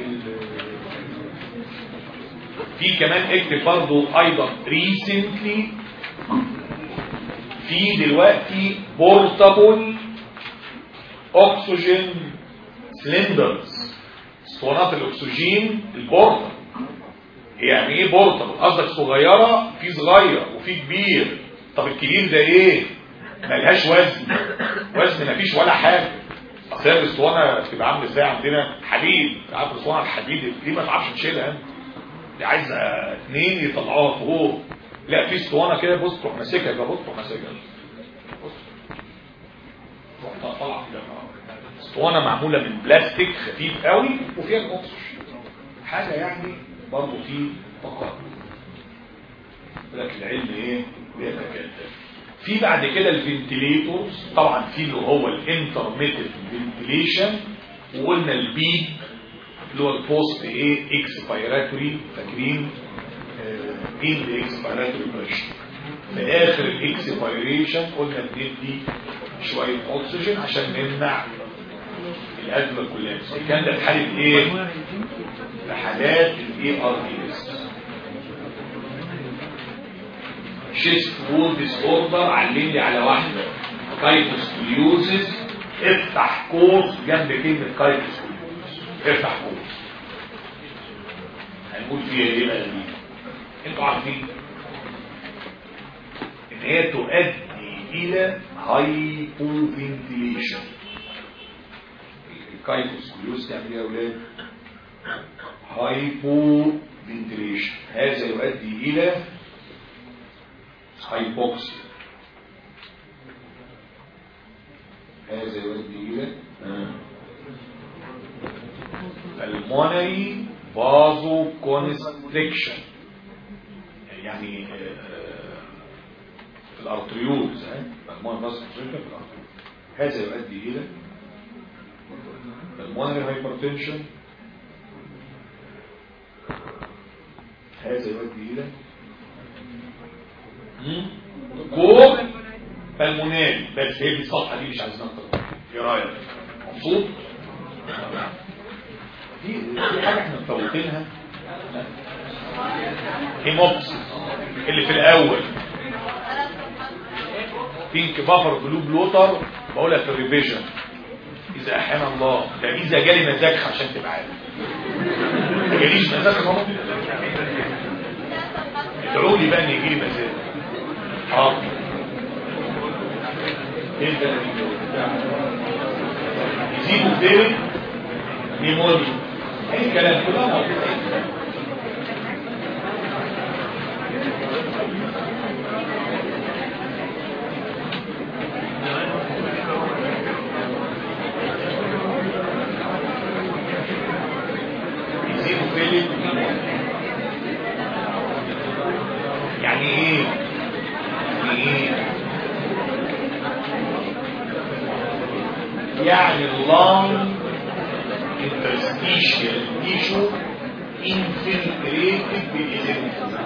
في كمان اكتب برضه ايضا ريسنتلي في دلوقتي بورتابل اكسجين سلندرز اسطوانات الاكسجين البورتابل يعني ايه بورتابل قصدك صغيره في صغير وفي كبير طب الكبير ده ايه ملهاش وزن وزن مفيش ولا حاجه اصل الاسطوانه بتبقى عامله ازاي عندنا حديد عارف الاسطوانه الحديد دي ما تعرفش تشيلها انت دي عايزه اثنين يطلعوها فوق لا في اسطوانه كده بص تروح ماسكها يبقى بص تروح ماسكها بص تروح طالعه كده اسطوانه معموله من بلاستيك خفيف قوي وفيها الاكسجين حاجه يعني برضه في تقدم لكن العلم ايه بيتكلم في بعد كده الفنتليتورز طبعا في اللي هو الانترميتد فنتليشن وقلنا البيب اللي هو البوست ايه اكسبيراتوري فاكرين مين الاكسبيراتوري بريشر في اخر الاكسبيريشن قلنا بندي شويه اكسجين عشان نمنع الازمه كلها كان ده في حاله ايه في حالات الاي ار دي اس شيست وول ديس اوردر علمني على واحده كايتوسكليوزس افتح قوس جنب كلمه كايتوسكليوزس افتح قوس هنقول فيها ايه بقى دي انتوا عارفين ان هي تؤدي الى هايبوفنتيليشن الكايتوسكليوز تعمل ايه يا اولاد هايبوفنتيليشن هذا يؤدي الى هايبوكسيا هذا يؤدي الى المونري فازو كونستريكشن يعني في الارتريولز المونري فازو كونستريكشن في الارتريولز هذا يؤدي الى المونري هايبرتنشن هذا يؤدي الى كور المنال بس هي دي الصفحه دي مش عايزين اكتر ايه رايك مبسوط دي دي حاجه احنا مفوتينها هيموبسيس اللي في الاول بينك بافر بلو بلوتر بقولها في الريفيجن اذا احيانا الله ده اذا جالي مزاج عشان تبقى عارف ما جاليش مزاج اهو ادعوا لي بقى ان يجي لي مزاج حاضر انت يزيدوا الدرج نيموني اي كلام كلها موجود يعني اللام interstitial tissue infiltrated بالايزينوفيل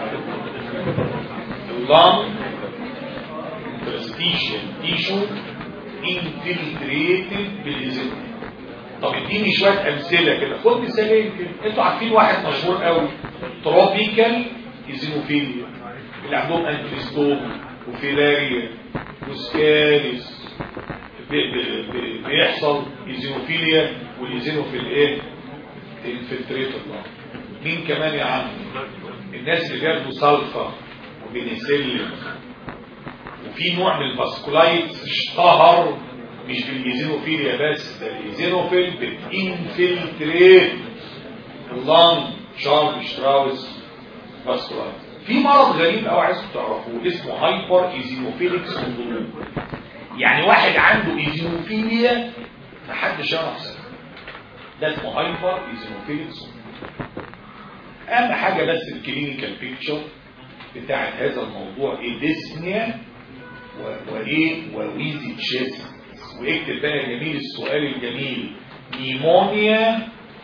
اللام interstitial tissue infiltrated بالايزينوفيل طب اديني شويه امثله كده خد مثالين كده انتوا عارفين واحد مشهور قوي تروبيكال ايزينوفيليا اللي عندهم انكريستوم وفيلاريا وسكاريس بي بي بي بيحصل ايزينوفيليا والايزينوفيل ايه انفلتريت الله مين كمان يا عم الناس اللي بياخدوا سلفا وبنسلين وفي نوع من الفاسكولايتس اشتهر مش بالايزينوفيليا بس ده الايزينوفيل بتنفلتريت اللانج شارل شتراوس فاسكولايتس في مرض غريب قوي عايزكم تعرفوه اسمه هايبر ايزينوفيليك سندروم يعني واحد عنده ايزينوفيليا محدش يعرف سبب ده اسمه هايبر ايزينوفيليك سندروم اهم حاجه بس الكلينيكال بيكتشر بتاعت هذا الموضوع ايه ديسنيا وايه وويزي تشيست واكتب بقى جميل السؤال الجميل نيمونيا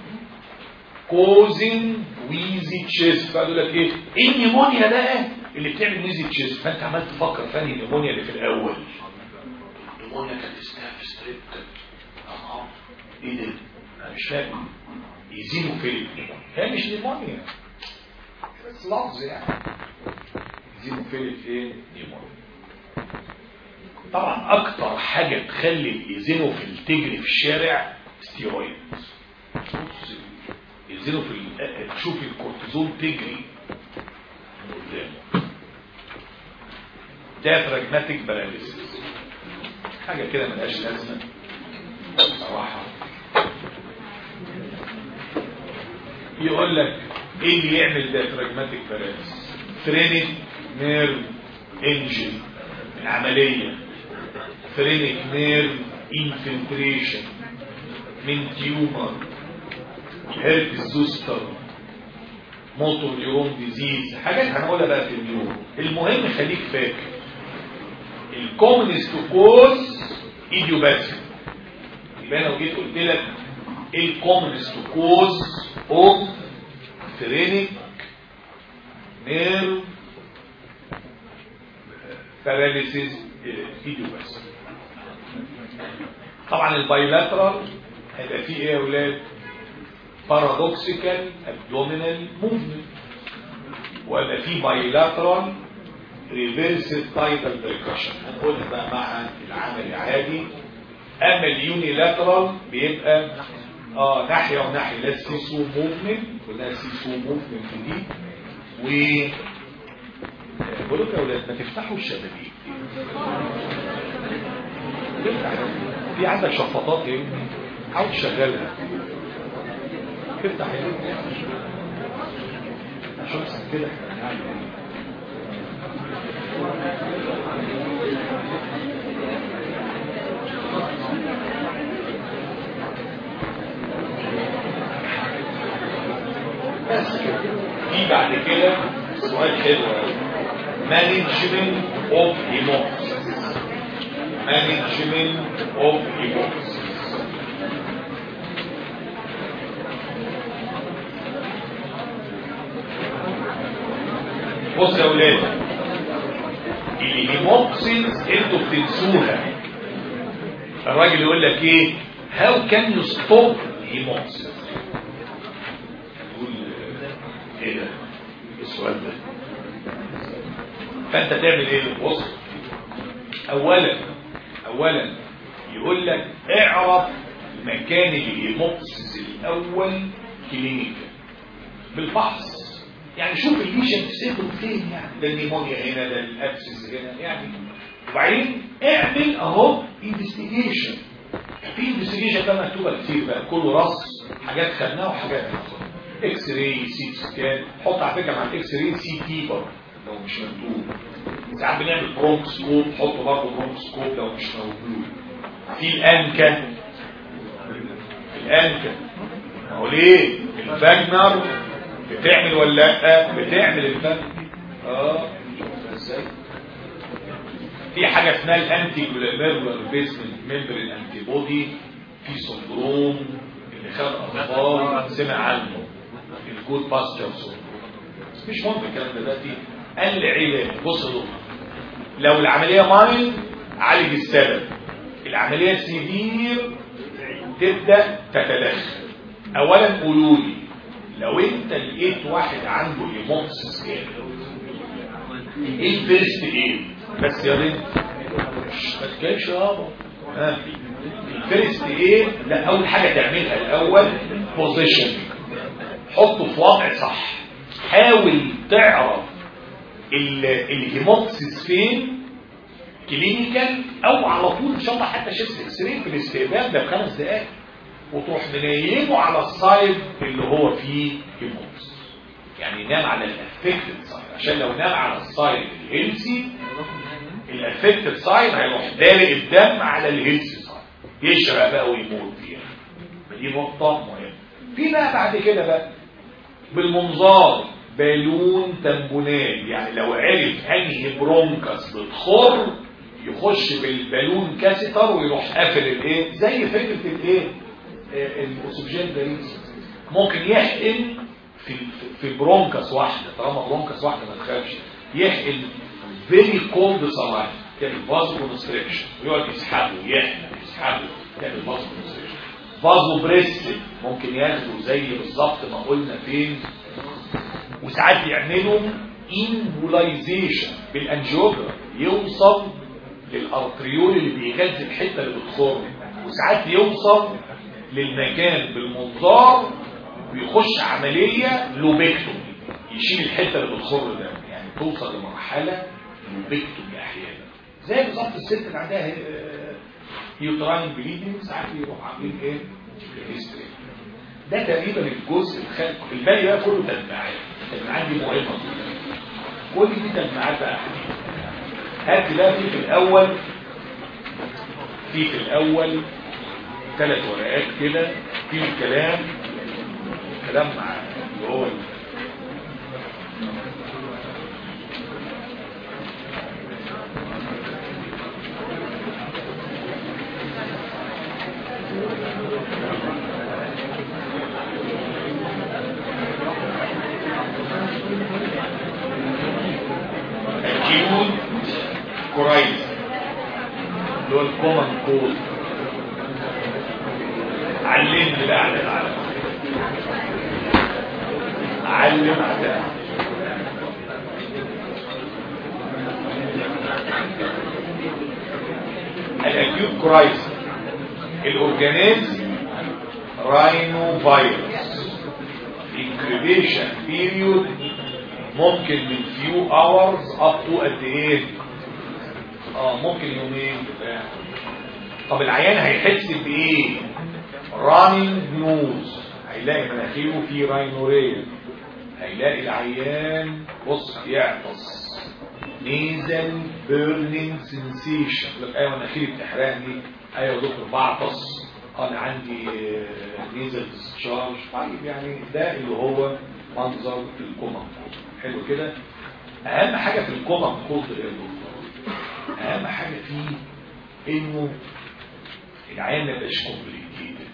كوزن ويزي تشيست فقالوا لك ايه ايه النيمونيا بقى اللي بتعمل ويزي تشيست فانت عمال تفكر فاني النيمونيا اللي في الاول النيمونيا كانت اسمها في ستريب اه ايه ده انا مش فاهم يزينوا في هي مش نيمونيا بس لفظ يعني يزينوا في ايه نيمونيا طبعا اكتر حاجة تخلي الايزينوفيل تجري في الشارع ستيرويد الايزينوفيل تشوف الكورتيزون تجري من قدامه ديافراجماتيك باراليسيس حاجة كده ملهاش لازمة صراحة يقول لك ايه اللي يعمل ديافراجماتيك باراليسيس فرينيك نيرف انجن العملية فرينيك نيرف انفلتريشن من تيومر هيربس زوستر موتور نيورون ديزيز حاجات هنقولها بقى في النيورون المهم خليك فاكر الكومنست كوز ايديوباثي يبقى انا لو جيت قلت لك ايه الكومنست كوز اوف فرينيك نيرف باراليسيس ايديوباثي طبعا البايلاترال هيبقى فيه ايه يا اولاد بارادوكسيكال ابدومينال موفمنت ويبقى فيه بايلاترال ريفيرسيف تايتال بريكشن هنقولها بقى مع العمل العادي اما اليونيلاترال بيبقى اه ناحيه وناحيه لا سيسو موفمنت ولا سيسو موفمنت دي و بقول لكم يا اولاد ما تفتحوا الشبابيك تفتح في عندك شفاطات ايه حاول تشغلها تفتح ايه شوف كده بس كده في بعد كده سؤال حلو مانجمنت اوف هيموكسيس مانجمنت اوف هيموكسيس بص يا اولاد الهيموكسيس انتوا بتنسوها الراجل يقول لك ايه هاو كان يو ستوب هيموكسيس تقول ايه ده السؤال ده فانت تعمل ايه بص اولا اولا يقول لك اعرف مكان الهيموكسيس الاول كلينيكا بالفحص يعني شوف الليشن سيكون فين يعني ده النيمونيا هنا ده الابسس هنا يعني وبعدين اعمل اهو انفستيجيشن في انفستيجيشن بقى مكتوبه كتير بقى كله راس حاجات خدناها وحاجات هناخدها اكس راي سي سكان حط على فكره مع الاكس راي سي تي برضه لو مش مكتوب ساعات بنعمل برونكسكوب حط برضه برونكسكوب لو مش موجود في الانكا الانكا هو ليه الفاجنر بتعمل ولا لا بتعمل الفاجنر اه ازاي في حاجه اسمها الانتي جلوميرولار بيسمنت ممبرين انتي بودي في سندروم اللي خد اطفال سمع عنه الجود باستر سندروم مش مهم الكلام ده دلوقتي قال لي علاج بص يا دكتور لو العمليه مايل عالج السبب العمليه سيفير تبدا تتدخل اولا قولوا لي لو انت لقيت واحد عنده هيموكسيس ايه ايه الفيرست ايه بس يا بنت ما تكلمش يابا ها الفيرست ايه لا اول حاجه تعملها الاول بوزيشن حطه في وضع صح حاول تعرف الهيموكسيس فين كلينيكال او على طول ان شاء الله حتى شيست اكس راي في الاستقبال ده بخمس دقائق وتروح منيمه على السايد اللي هو فيه هيموكسيس يعني ينام على الافكتد سايد عشان لو نام على السايد الهيلسي الافكتد سايد هيروح دالق الدم على الهيلسي سايد يشرق بقى ويموت فيها دي نقطة مهمة في بقى بعد كده بقى بالمنظار بالون تنبونال يعني لو عرف انهي برونكس بتخر يخش بالبالون كاسيتر ويروح قافل الايه زي فكره الايه الاكسجين ده ممكن يحقن في في برونكس واحده طالما برونكس واحده ما تخافش يحقن فيري كولد سلاين تعمل فازو كونستريكشن ويقعد يسحبه يحقن يسحبه تعمل فازو كونستريكشن فازو بريست ممكن ياخده زي بالظبط ما قلنا فين وساعات يعملوا امبولايزيشن بالانجيوجرام يوصل للارتريول اللي بيغذي الحته اللي بتخر وساعات يوصل للمكان بالمنظار ويخش عمليه لوبكتومي يشيل الحته اللي بتخر ده يعني توصل لمرحله لوبكتومي احيانا زي بالظبط الست اللي عندها يوتراين بليدنج ساعات يروح عاملين ايه؟ هيستري ده تقريبا الجزء الخلق الباقي بقى كله تجمعات التجمعات دي مهمه كل دي تجمعات بقى هات بقى في في الاول في في الاول ثلاث ورقات كده في الكلام كلام مع اللي هو acute coryza اللي هو الكومن كود علمني بقى على العالم علم على الاكيوت كرايس الاورجانيزم راينو فيروس incubation period ممكن من few hours up to قد ايه اه ممكن يومين بتاع طب العيان هيحس بايه رانينج نوز هيلاقي مناخيره فيه راينوريا هيلاقي العيان بص يعطس نيزل بيرنينج سنسيشن لك ايوه مناخيري بتحرقني ايوه يا دكتور بعطس انا عندي نيزل ديسشارج طيب يعني ده اللي هو منظر الكومن حلو كده اهم حاجه في الكومن كولد ايه يا دكتور اهم حاجه فيه انه العيان ما يبقاش كومبليكيتد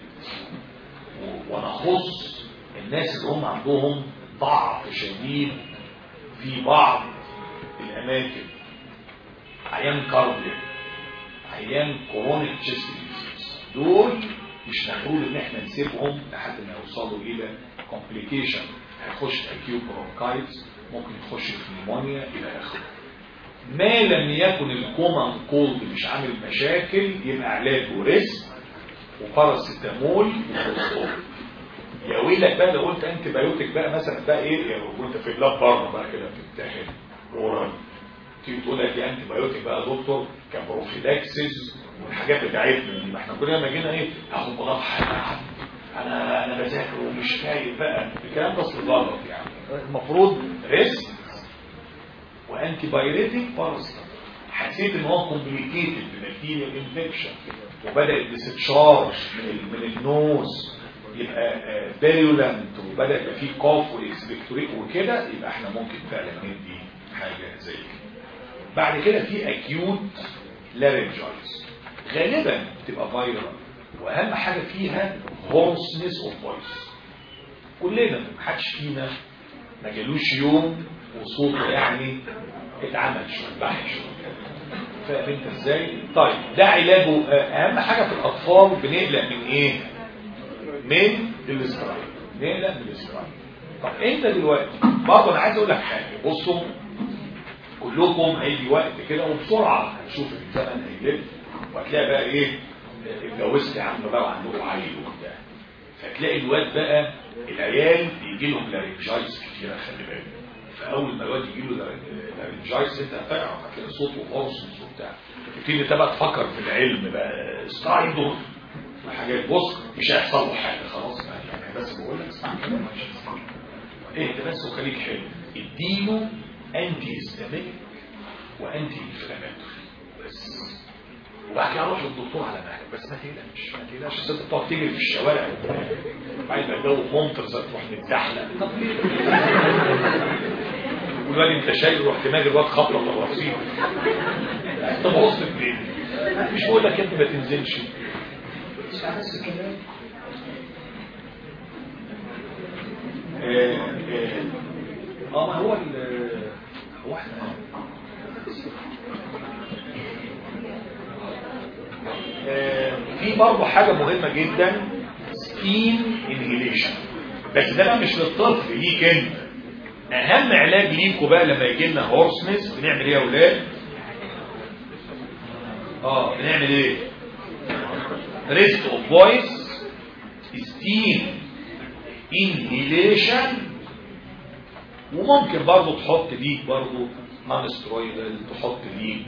وانا اخص الناس اللي هم عندهم ضعف شديد في بعض الاماكن عيان كاردياك عيان كورونيك تشيست دول مش مفروض ان احنا نسيبهم لحد ما يوصلوا الى كومبليكيشن هيخش اكيو برونكايتس ممكن يخش في نيمونيا الى اخره ما لم يكن الكومن كولد مش عامل مشاكل يبقى علاجه ريسك وباراسيتامول وفوسفور يا ويلك بقى لو قلت انتي بايوتيك بقى مثلا بقى ايه وانت في اللاب بره بقى كده بتمتحن اورال تيجي تقول لك يا انتي بايوتيك بقى يا دكتور كبروفيلاكسس والحاجات بتاعتنا دي ما احنا كلنا لما جينا ايه هاخد مضاد انا انا بذاكر ومش فايق بقى الكلام ده اصل غلط يعني المفروض ريسك وانتي بايريتيك باراسيتامول حسيت ان هو كومبليكيتد ببكتيريا انفكشن وبدا تستشارج من, من النوز يبقى فيرولنت وبدا يبقى فيه كوف واكسبكتوريك وكده يبقى احنا ممكن فعلا ندي حاجه زي كده بعد كده في اكيوت لارنجايتس غالبا بتبقى فايرال واهم حاجه فيها هورسنس اوف فويس كلنا محدش فينا ما جالوش يوم وصوته يعني اتعمل شويه بحث شويه فاهم انت ازاي طيب ده علاجه اهم حاجه في الاطفال بنقلق من ايه من الاسترايك نقلق من الاسترايك طب انت دلوقتي برضه انا عايز اقول لك حاجه بصوا كلكم هيجي وقت كده وبسرعه هتشوف الزمن هيلف وهتلاقي بقى ايه اتجوزت يا عم بقى وعندكم عيل وبتاع فتلاقي الواد بقى العيال بيجي لهم لارنجايز كتيره خلي بالك فاول ما الواد يجي له لارنجايز انت هتعرف هتلاقي صوته هورسنس وبتاع تبتدي انت بقى تفكر في العلم بقى ستايدر وحاجات بص مش هيحصل له حاجه خلاص يعني بس بقول لك اسمع كده مش هيحصل اهدى بس وخليك حلو اديله انتي هيستاميك وانتي انفلاماتوري بس وبعد كده اروح للدكتور على مهلك بس ما تقلقش ما تقلقش بس انت بتقعد تجري في الشوارع بعد ما الجو ممطر زي تروح متزحلق طب ليه؟ والواد انت شايل رحت ماجي الواد خبطه في الرصيف انت بص في مش بقول لك انت ما تنزلش اسمع بس كلام اه ما هو هو احنا في برضه حاجة مهمة جدا سكين انهيليشن بس ده بقى مش للطفل ليك انت اهم علاج ليكوا بقى لما يجي لنا هورسنس بنعمل ايه يا اولاد اه بنعمل ايه ريست اوف فويس ستيم انهيليشن وممكن برضه تحط ليك برضه نون سترويدال تحط ليك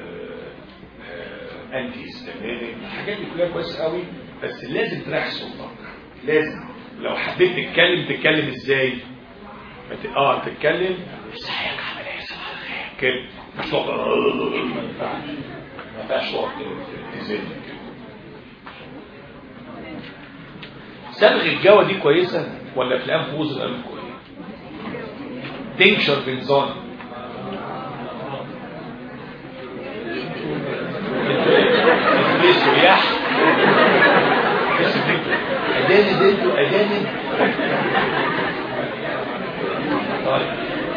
انتي هيستامينيك الحاجات دي كلها كويسه قوي بس لازم تريح صوتك لازم لو حبيت تتكلم تتكلم ازاي ت... اه تتكلم ازيك عامل ايه صباح الخير كده مش تقعد ما ينفعش ما ينفعش تقعد تزن كده صبغ الجوا دي كويسه ولا في الانفوز الانف كويس تنشر بنزون ليه سياح أجانب انتوا أجانب طيب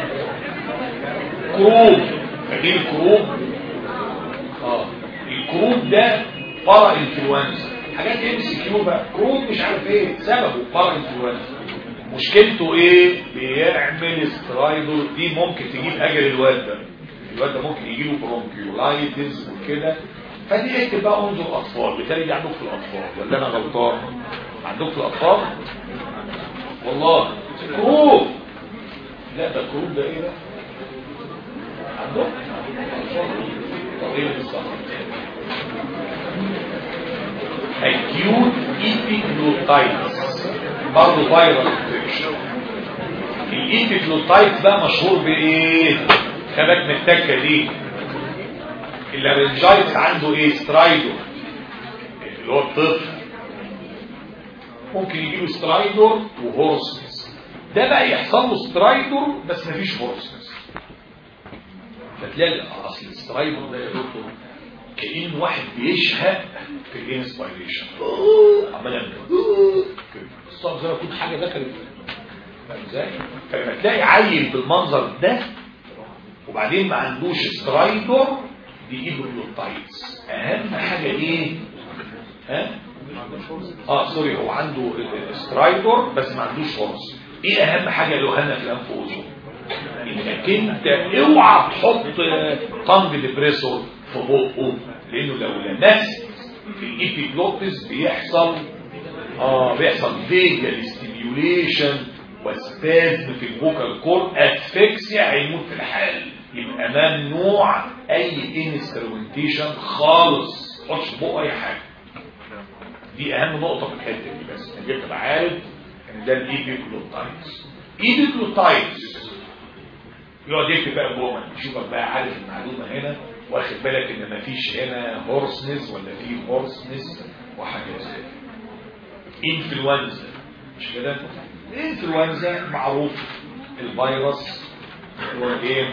كروب فاكرين الكروب اه الكروب ده فرع انفلونزا حاجات ام سي كيو بقى كروب مش عارف ايه سببه فرع انفلونزا مشكلته ايه بيعمل سترايدر دي ممكن تجيب اجل الواد ده الواد ده ممكن يجي له برونكيولايتس وكده فدي اكتب بقى انظر اطفال بالتالي دي عندك في الاطفال ولا انا غلطان عندك في الاطفال والله كروب لا ده كروب ده ايه ده عندك طب ايه بالظبط acute epiglottitis برضه فيروس انفكشن الايبيجلوتايت بقى مشهور بايه خبك من التكه دي اللارنجايتس عنده ايه سترايدور اللي هو الطفل ممكن يجيله سترايدور وهورسنس ده بقى يحصل له سترايدور بس مفيش هورسنس فتلاقي اصل السترايدور ده يا دكتور كأن واحد بيشهق في الانسبيريشن عمال يعمل الصوت زي ما يكون حاجه دخلت فاهم ازاي؟ فلما تلاقي عيل بالمنظر ده وبعدين ما عندوش سترايدور بيجيب الجلوتايتس اهم حاجه ايه؟ ها؟ اه سوري هو عنده سترايدور بس ما عندوش هورس ايه اهم حاجه له هنا في الانف واذن؟ انك انت اوعى تحط طنج ديبريسور في بقه لانه لو لمست في الايبيجلوتس بيحصل اه بيحصل فيجال ستيميوليشن وسبازم في الفوكال كور اسفكسيا هيموت في الحال يبقى ممنوع اي انسترومنتيشن خالص ما تحطش في بقه اي حاجه دي اهم نقطه في الحته دي بس انك تبقى عارف ان ده الايبيجلوتايتس ايبيجلوتايتس يقعد يكتب بقى جوه يشوفك بقى عارف المعلومه هنا واخد بالك ان مفيش هنا هورسنس ولا في هورسنس وحاجات زي انفلونزا مش كده الانفلونزا معروف الفيروس هو ايه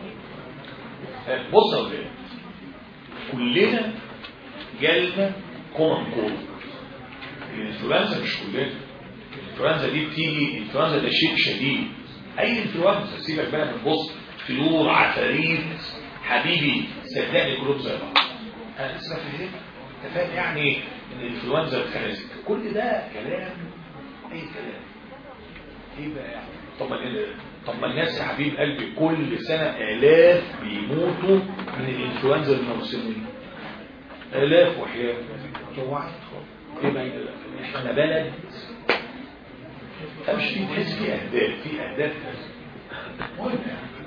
بص يا ولاد كلنا جالنا كومن كول الانفلونزا مش كلنا الانفلونزا دي بتيجي الانفلونزا ده شيء شديد اي انفلونزا سيبك بقى من بص فلور عفاريت حبيبي صدقني كلهم زي بعض انا لسه فاهم انت فاهم يعني ان الانفلونزا الخنازير كل ده كلام اي كلام ايه بقى يعني طب ما طب ما الناس يا حبيب قلبي كل سنه الاف بيموتوا من الانفلونزا الموسميه الاف وحياه جوعت ايه بقى احنا بلد مش في تحس في اهداف في اهداف مهم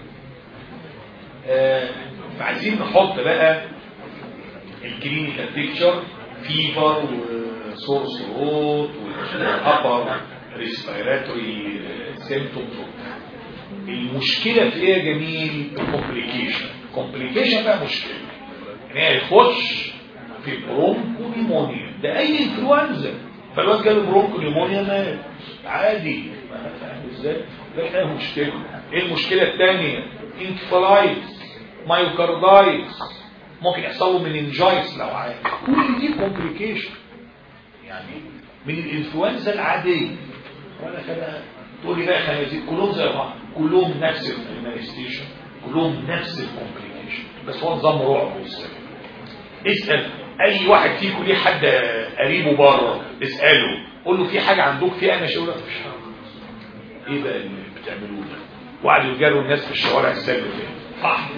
آه فعايزين نحط بقى الكلينيكال بيكتشر فيفر وسورس روت والابر ريسبيراتوري سيمتومز المشكله في ايه يا جميل الكومبليكيشن كومبليكيشن بقى مشكله يعني هيخش في برونكو نيمونيا ده اي انفلونزا فالواد جاله برونكو نيمونيا مات عادي فاهم ازاي ده كان مشكله ايه المشكله الثانيه انكفالايتس مايوكاردايتس ممكن يحصل له مننجايتس لو عايز كل دي كومبليكيشن يعني من الانفلونزا العاديه ولا كده تقول لي بقى خنازير كلهم زي بعض كلهم نفس المانيستيشن كلهم نفس الكومبليكيشن بس هو نظام رعب اسال اي واحد فيكم ليه حد قريبه بره اساله قول له في حاجه عندك في انا شغله مش ايه بقى اللي بتعملوه ده وقعدوا يجاروا الناس في الشوارع السلم صح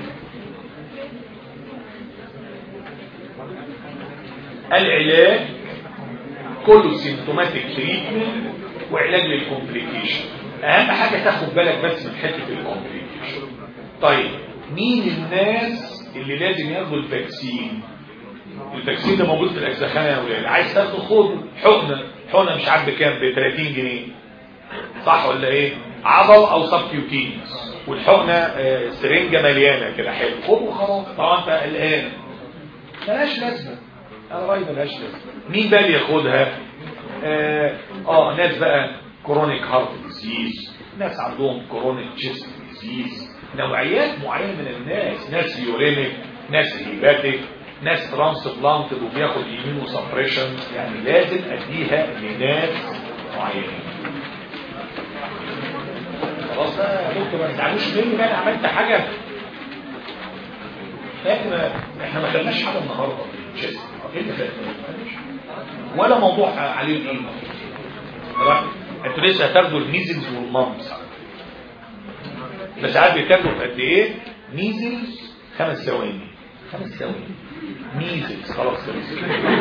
العلاج كله سيمتوماتيك تريتمنت وعلاج للكومبليكيشن اهم حاجه تاخد بالك بس من حته الكومبليكيشن طيب مين الناس اللي لازم ياخدوا الفاكسين الفاكسين ده موجود في الاجزخانه يا ولاد عايز تاخده خده حقنه حقنه مش عارف بكام ب 30 جنيه صح ولا ايه عضل او سبكيوتينيوس والحقنه آه سرنجه مليانه كده حلو خده وخلاص طبعا انت قلقان ملهاش لازمه انا رايي ملهاش لازمه مين بقى اللي ياخدها اه, آه ناس بقى كرونيك هارت ديزيز ناس عندهم كرونيك تشيست ديزيز نوعيات معينه من الناس ناس يورينيك ناس هيباتيك ناس ترانسبلانتد وبياخد يمينو سبريشن يعني لازم اديها لناس معينين خلاص بقى يا دكتور ما تزعلوش مني بقى انا عملت حاجه احنا احنا ما خدناش حاجه النهارده ايه اللي ولا موضوع عليه القيمه انتوا لسه هتاخدوا الميزلز والمامز بس عارف بيتاخدوا في قد ايه ميزلز خمس ثواني خمس ثواني ميزلز خلاص خلص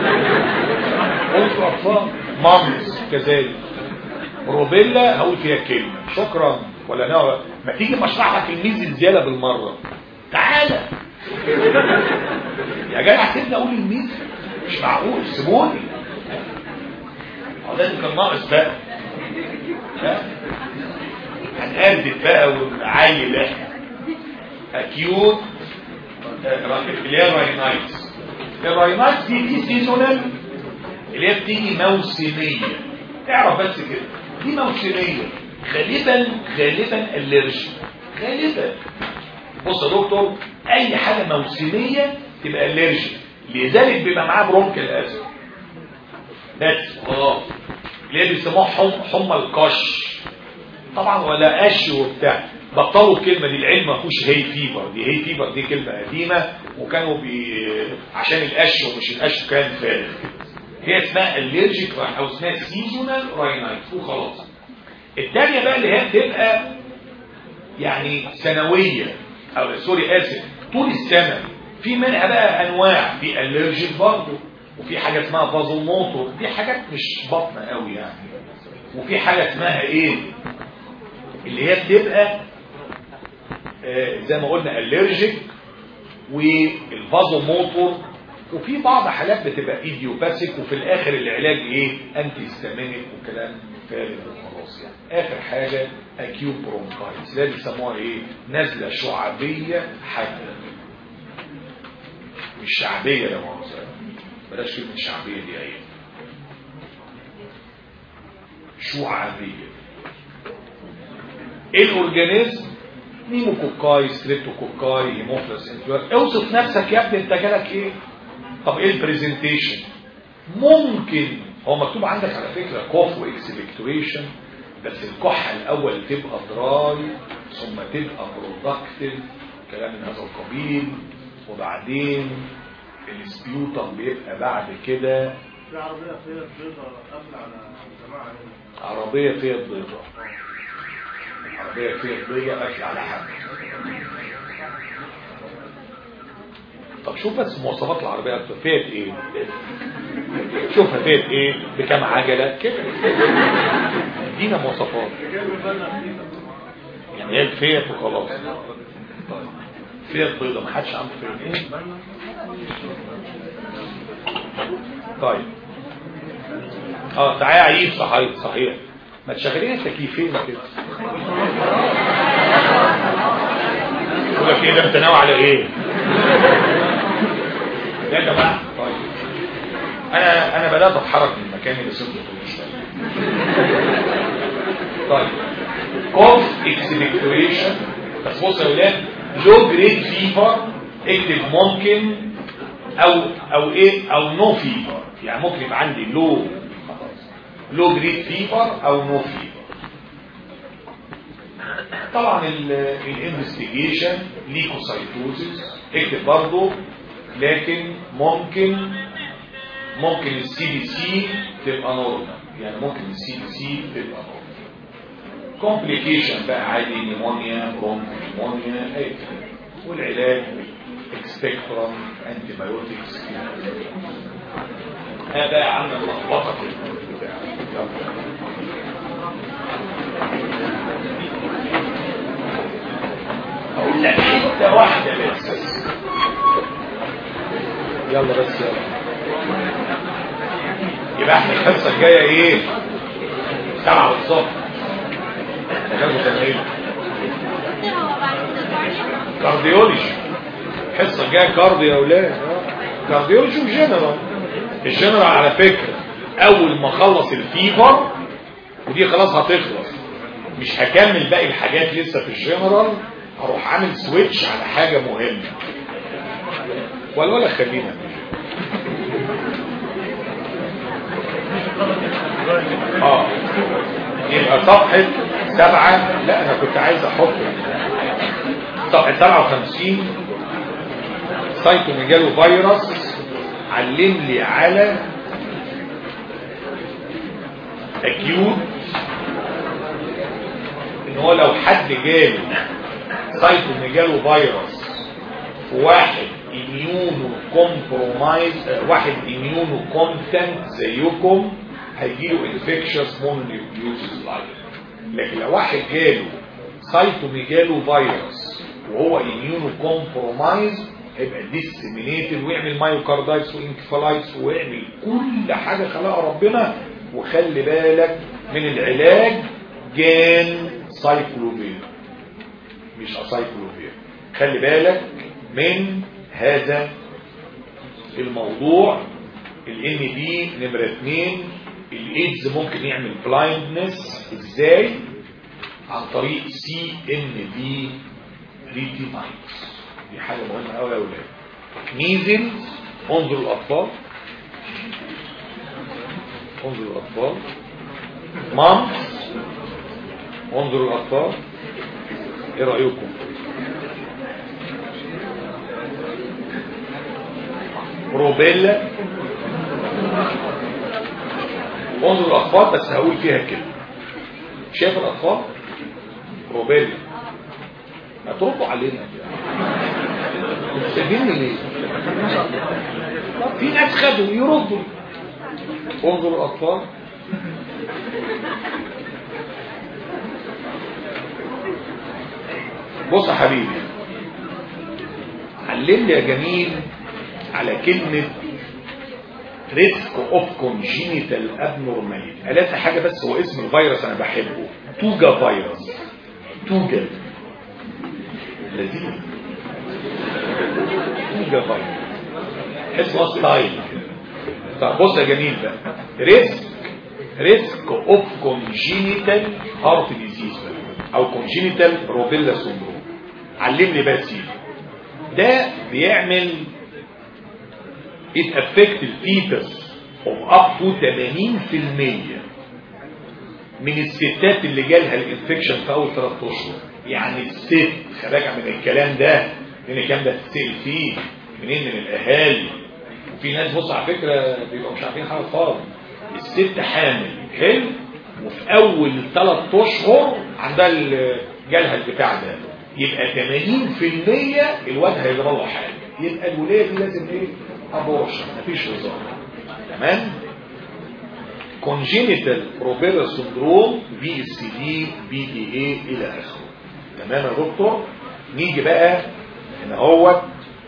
قلت اطفال مامز كذلك روبيلا هقول فيها كلمه شكرا ولا نوع ما تيجي مشرح لك الميزلز زياده بالمره تعالى يا جدع سيبني اقول الميزلز مش معقول سيبوني لازم كان ناقص بقى هنقدم بقى ونعيل احنا اكيوت اللي هي راينايتس الراينايتس دي دي سيزونال اللي هي بتيجي موسميه اعرف بس كده دي موسميه غالبا غالبا الرجي غالبا بص يا دكتور اي حاجه موسميه تبقى الرجي لذلك بيبقى معاه برونكال اسيد بس خلاص اللي هي بيسموها حم حمى القش طبعا ولا قش وبتاع بطلوا الكلمه دي العلم ما فيهوش هي فيبر دي هي فيبر دي كلمه قديمه وكانوا بي عشان القش ومش القش كان فارغ هي اسمها اليرجيك او اسمها سيزونال راينايتس وخلاص الثانيه بقى اللي هي بتبقى يعني سنويه او سوري اسف طول السنه في منها بقى انواع في اليرجيك برضه وفي حاجه اسمها فازوموتور دي حاجات مش بطنه قوي يعني وفي حاجه اسمها ايه اللي هي بتبقى آه زي ما قلنا اليرجيك والفازوموتور وفي بعض حالات بتبقى ايديوباثيك وفي الاخر العلاج ايه انتي هيستامينيك وكلام فارغ وخلاص يعني اخر حاجه اكيوت برونكايتس ده بيسموها ايه نزله شعبيه حاده مش شعبيه يا مؤاخذه بلاش كلمه شعبيه دي ايه شعبيه ايه الاورجانيزم نيموكوكاي ستريبتوكوكاي هيموفلس انفلونزا اوصف نفسك يا ابني انت جالك ايه طب ايه البرزنتيشن ممكن هو مكتوب عندك على فكرة كوف واكسبكتوريشن بس الكحة الأول تبقى دراي ثم تبقى برودكتيف كلام من هذا القبيل وبعدين السبيوتم بيبقى بعد كده في عربية فيها بيضة قافلة على الجماعة هنا عربية فيها بيضة عربية فيها بيضة قافلة على حد طب شوف بس مواصفات العربية أكتر فيها ايه شوفها فيها ايه بكام عجلة كده ادينا مواصفات يعني هي الفيت وخلاص طيب. فيت بيضة ما حدش عنده فيت ايه طيب اه تعالى عيد صحيح صحيح ما تشغلين التكييفين كده يقول لك ايه ده انت ناوي على ايه يا جماعه طيب انا انا بدات اتحرك من مكاني بس انتوا مش طيب كوف اكسبكتوريشن بس بص يا ولاد لو جريد فيفر اكتب ممكن او او ايه او نو فيفر يعني ممكن يبقى عندي لو لو جريد فيفر او نو فيفر طبعا الانفستيجيشن ليكوسايتوزيس اكتب برضه لكن ممكن ممكن السي بي سي تبقى نورمال يعني ممكن السي بي سي تبقى نورمال كومبليكيشن بقى عادي نيمونيا برونكونيمونيا اي كلام والعلاج اكسبكترم انتي بايوتكس هذا يا عم اللخبطه في البتاع يلا. اقول لك حته واحده بس يلا بس يلا يبقى احنا الحصه الجايه ايه سبعة الصبح كانوا متابعين كارديولوجي الحصه الجايه كارديو يا اولاد كارديولوجي وجنرال الجنرال على فكره اول ما اخلص الفيفر ودي خلاص هتخلص مش هكمل باقي الحاجات لسه في الجنرال هروح عامل سويتش على حاجه مهمه ولا ولا خلينا اه يبقى صفحة سبعة لا انا كنت عايز احط صفحة سبعة وخمسين سايتوميجالو فيروس علم لي على اكيوت ان هو لو حد جاله سايتوميجالو فيروس واحد اميونو كومبرومايز واحد اميونو كومبتنت زيكم هيجيله انفكشس مونونيوكليوزيس لايف لكن لو واحد جاله سايتوميجالو فيروس وهو اميونو كومبرومايز هيبقى ديسيمينيتد ويعمل مايوكاردايتس وانكفالايتس ويعمل كل حاجه خلقها ربنا وخلي بالك من العلاج جان سايكلوفير مش اسايكلوفير خلي بالك من هذا الموضوع الان دي نمرة اتنين الايدز ممكن يعمل بلايندنس ازاي عن طريق سي ان دي ريتينايتس دي حاجة مهمة قوي يا اولاد ميزل انظروا الاطفال انظروا الاطفال مامس انظروا الاطفال ايه رأيكم روبيلا انظر الاطفال بس هقول فيها كده شايف الاطفال روبيلا هتردوا علينا سايبيني ليه في ناس خدوا يردوا انظر الاطفال بص يا حبيبي علمني يا جميل على كلمة ريسك اوف كونجينيتال ابنورماليتي الاقي حاجة بس هو اسم الفيروس انا بحبه توجا فيروس توجا لذيذ توجا فيروس اسمه ستايل طب بص يا جميل بقى ريسك ريسك اوف كونجينيتال هارت ديزيز او كونجينيتال روبيلا سندروم علمني بقى سيدي ده بيعمل it affect الفيتس of up to 80% من الستات اللي جالها الانفكشن في اول ثلاث اشهر يعني الست خلاك من الكلام ده لان الكلام ده تتسال فيه منين من الاهالي وفي ناس بص على فكره بيبقوا مش عارفين حاجه خالص الست حامل حلو وفي اول ثلاث اشهر عندها ال- جالها البتاع ده يبقى 80% الواد هيجرى له حاجه يبقى الولايه دي لازم ايه ابورشن مفيش هزار تمام congenital propeller syndrome في اس دي بي دي اي الى اخره تمام يا دكتور نيجي بقى هنا هو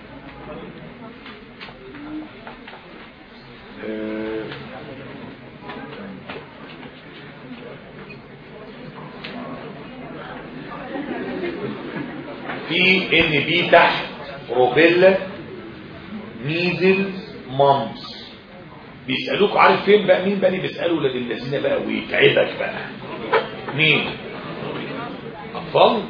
في ان بي تحت روبيلا ميزلز مامس بيسألوك عارف فين بقى مين بقى اللي بيسألوا ولاد الذين بقى ويتعبك بقى مين أطفال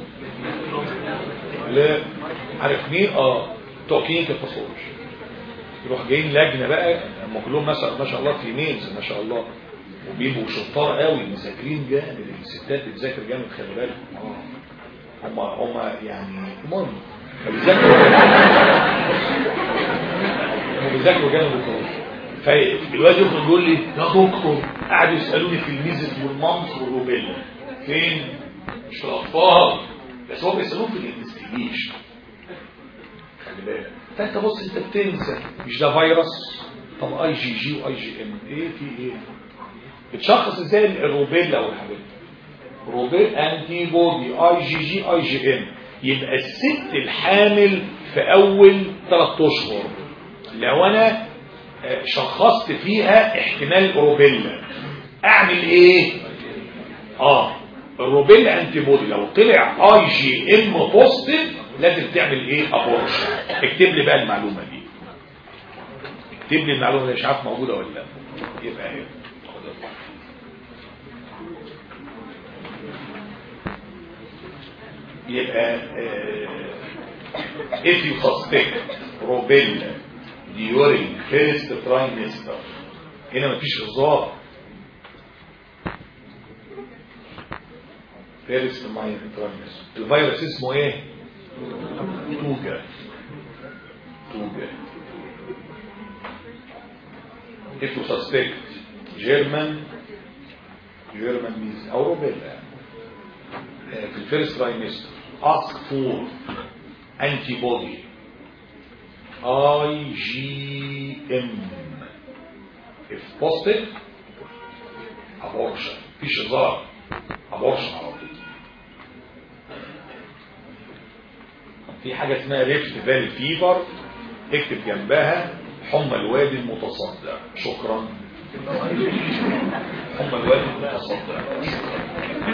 لا عارف مين اه بتوع كلينيكال باثولوجي يروح جايين لجنه بقى هم كلهم مثلا ما شاء الله في ميلز ما شاء الله وبيبقوا شطار قوي مذاكرين جامد الستات بتذاكر جامد خلي بالك هم هم يعني المهم بيذاكروا هم بيذاكروا جامد وخلاص فالواد يخرج يقول لي يا دكتور قعدوا يسالوني في الميزز والمامس والروبيلا فين؟ مش في الاطفال بس هو بيسالوه في الانفستيجيشن خلي بالك فانت بص انت بتنسى مش ده فيروس طب اي جي جي واي جي ام ايه في ايه؟ بتشخص ازاي الروبيلا والحاجات دي روبيل انتي بودي اي جي جي اي جي ام يبقى الست الحامل في اول ثلاث اشهر لو انا آه، شخصت فيها احتمال روبيلا اعمل ايه اه الروبيلا انتي بودي لو طلع اي جي ام بوزيتيف لازم تعمل ايه ابورشن اكتب لي بقى المعلومه دي اكتب لي المعلومه دي مش عارف موجوده ولا لا يبقى ايه يبقى آه، if you suspect rubella during first trimester هنا مفيش هزار first trimester الفيروس اسمه ايه توجا توجا if you suspect German German means او روبيلا يعني في الفيرست ترايمستر ask for antibody IgM if positive abortion مفيش هزار abortion على طول في حاجة اسمها ريفت فالي فيفر اكتب جنبها حمى الوادي المتصدع شكرا حمى الوادي المتصدع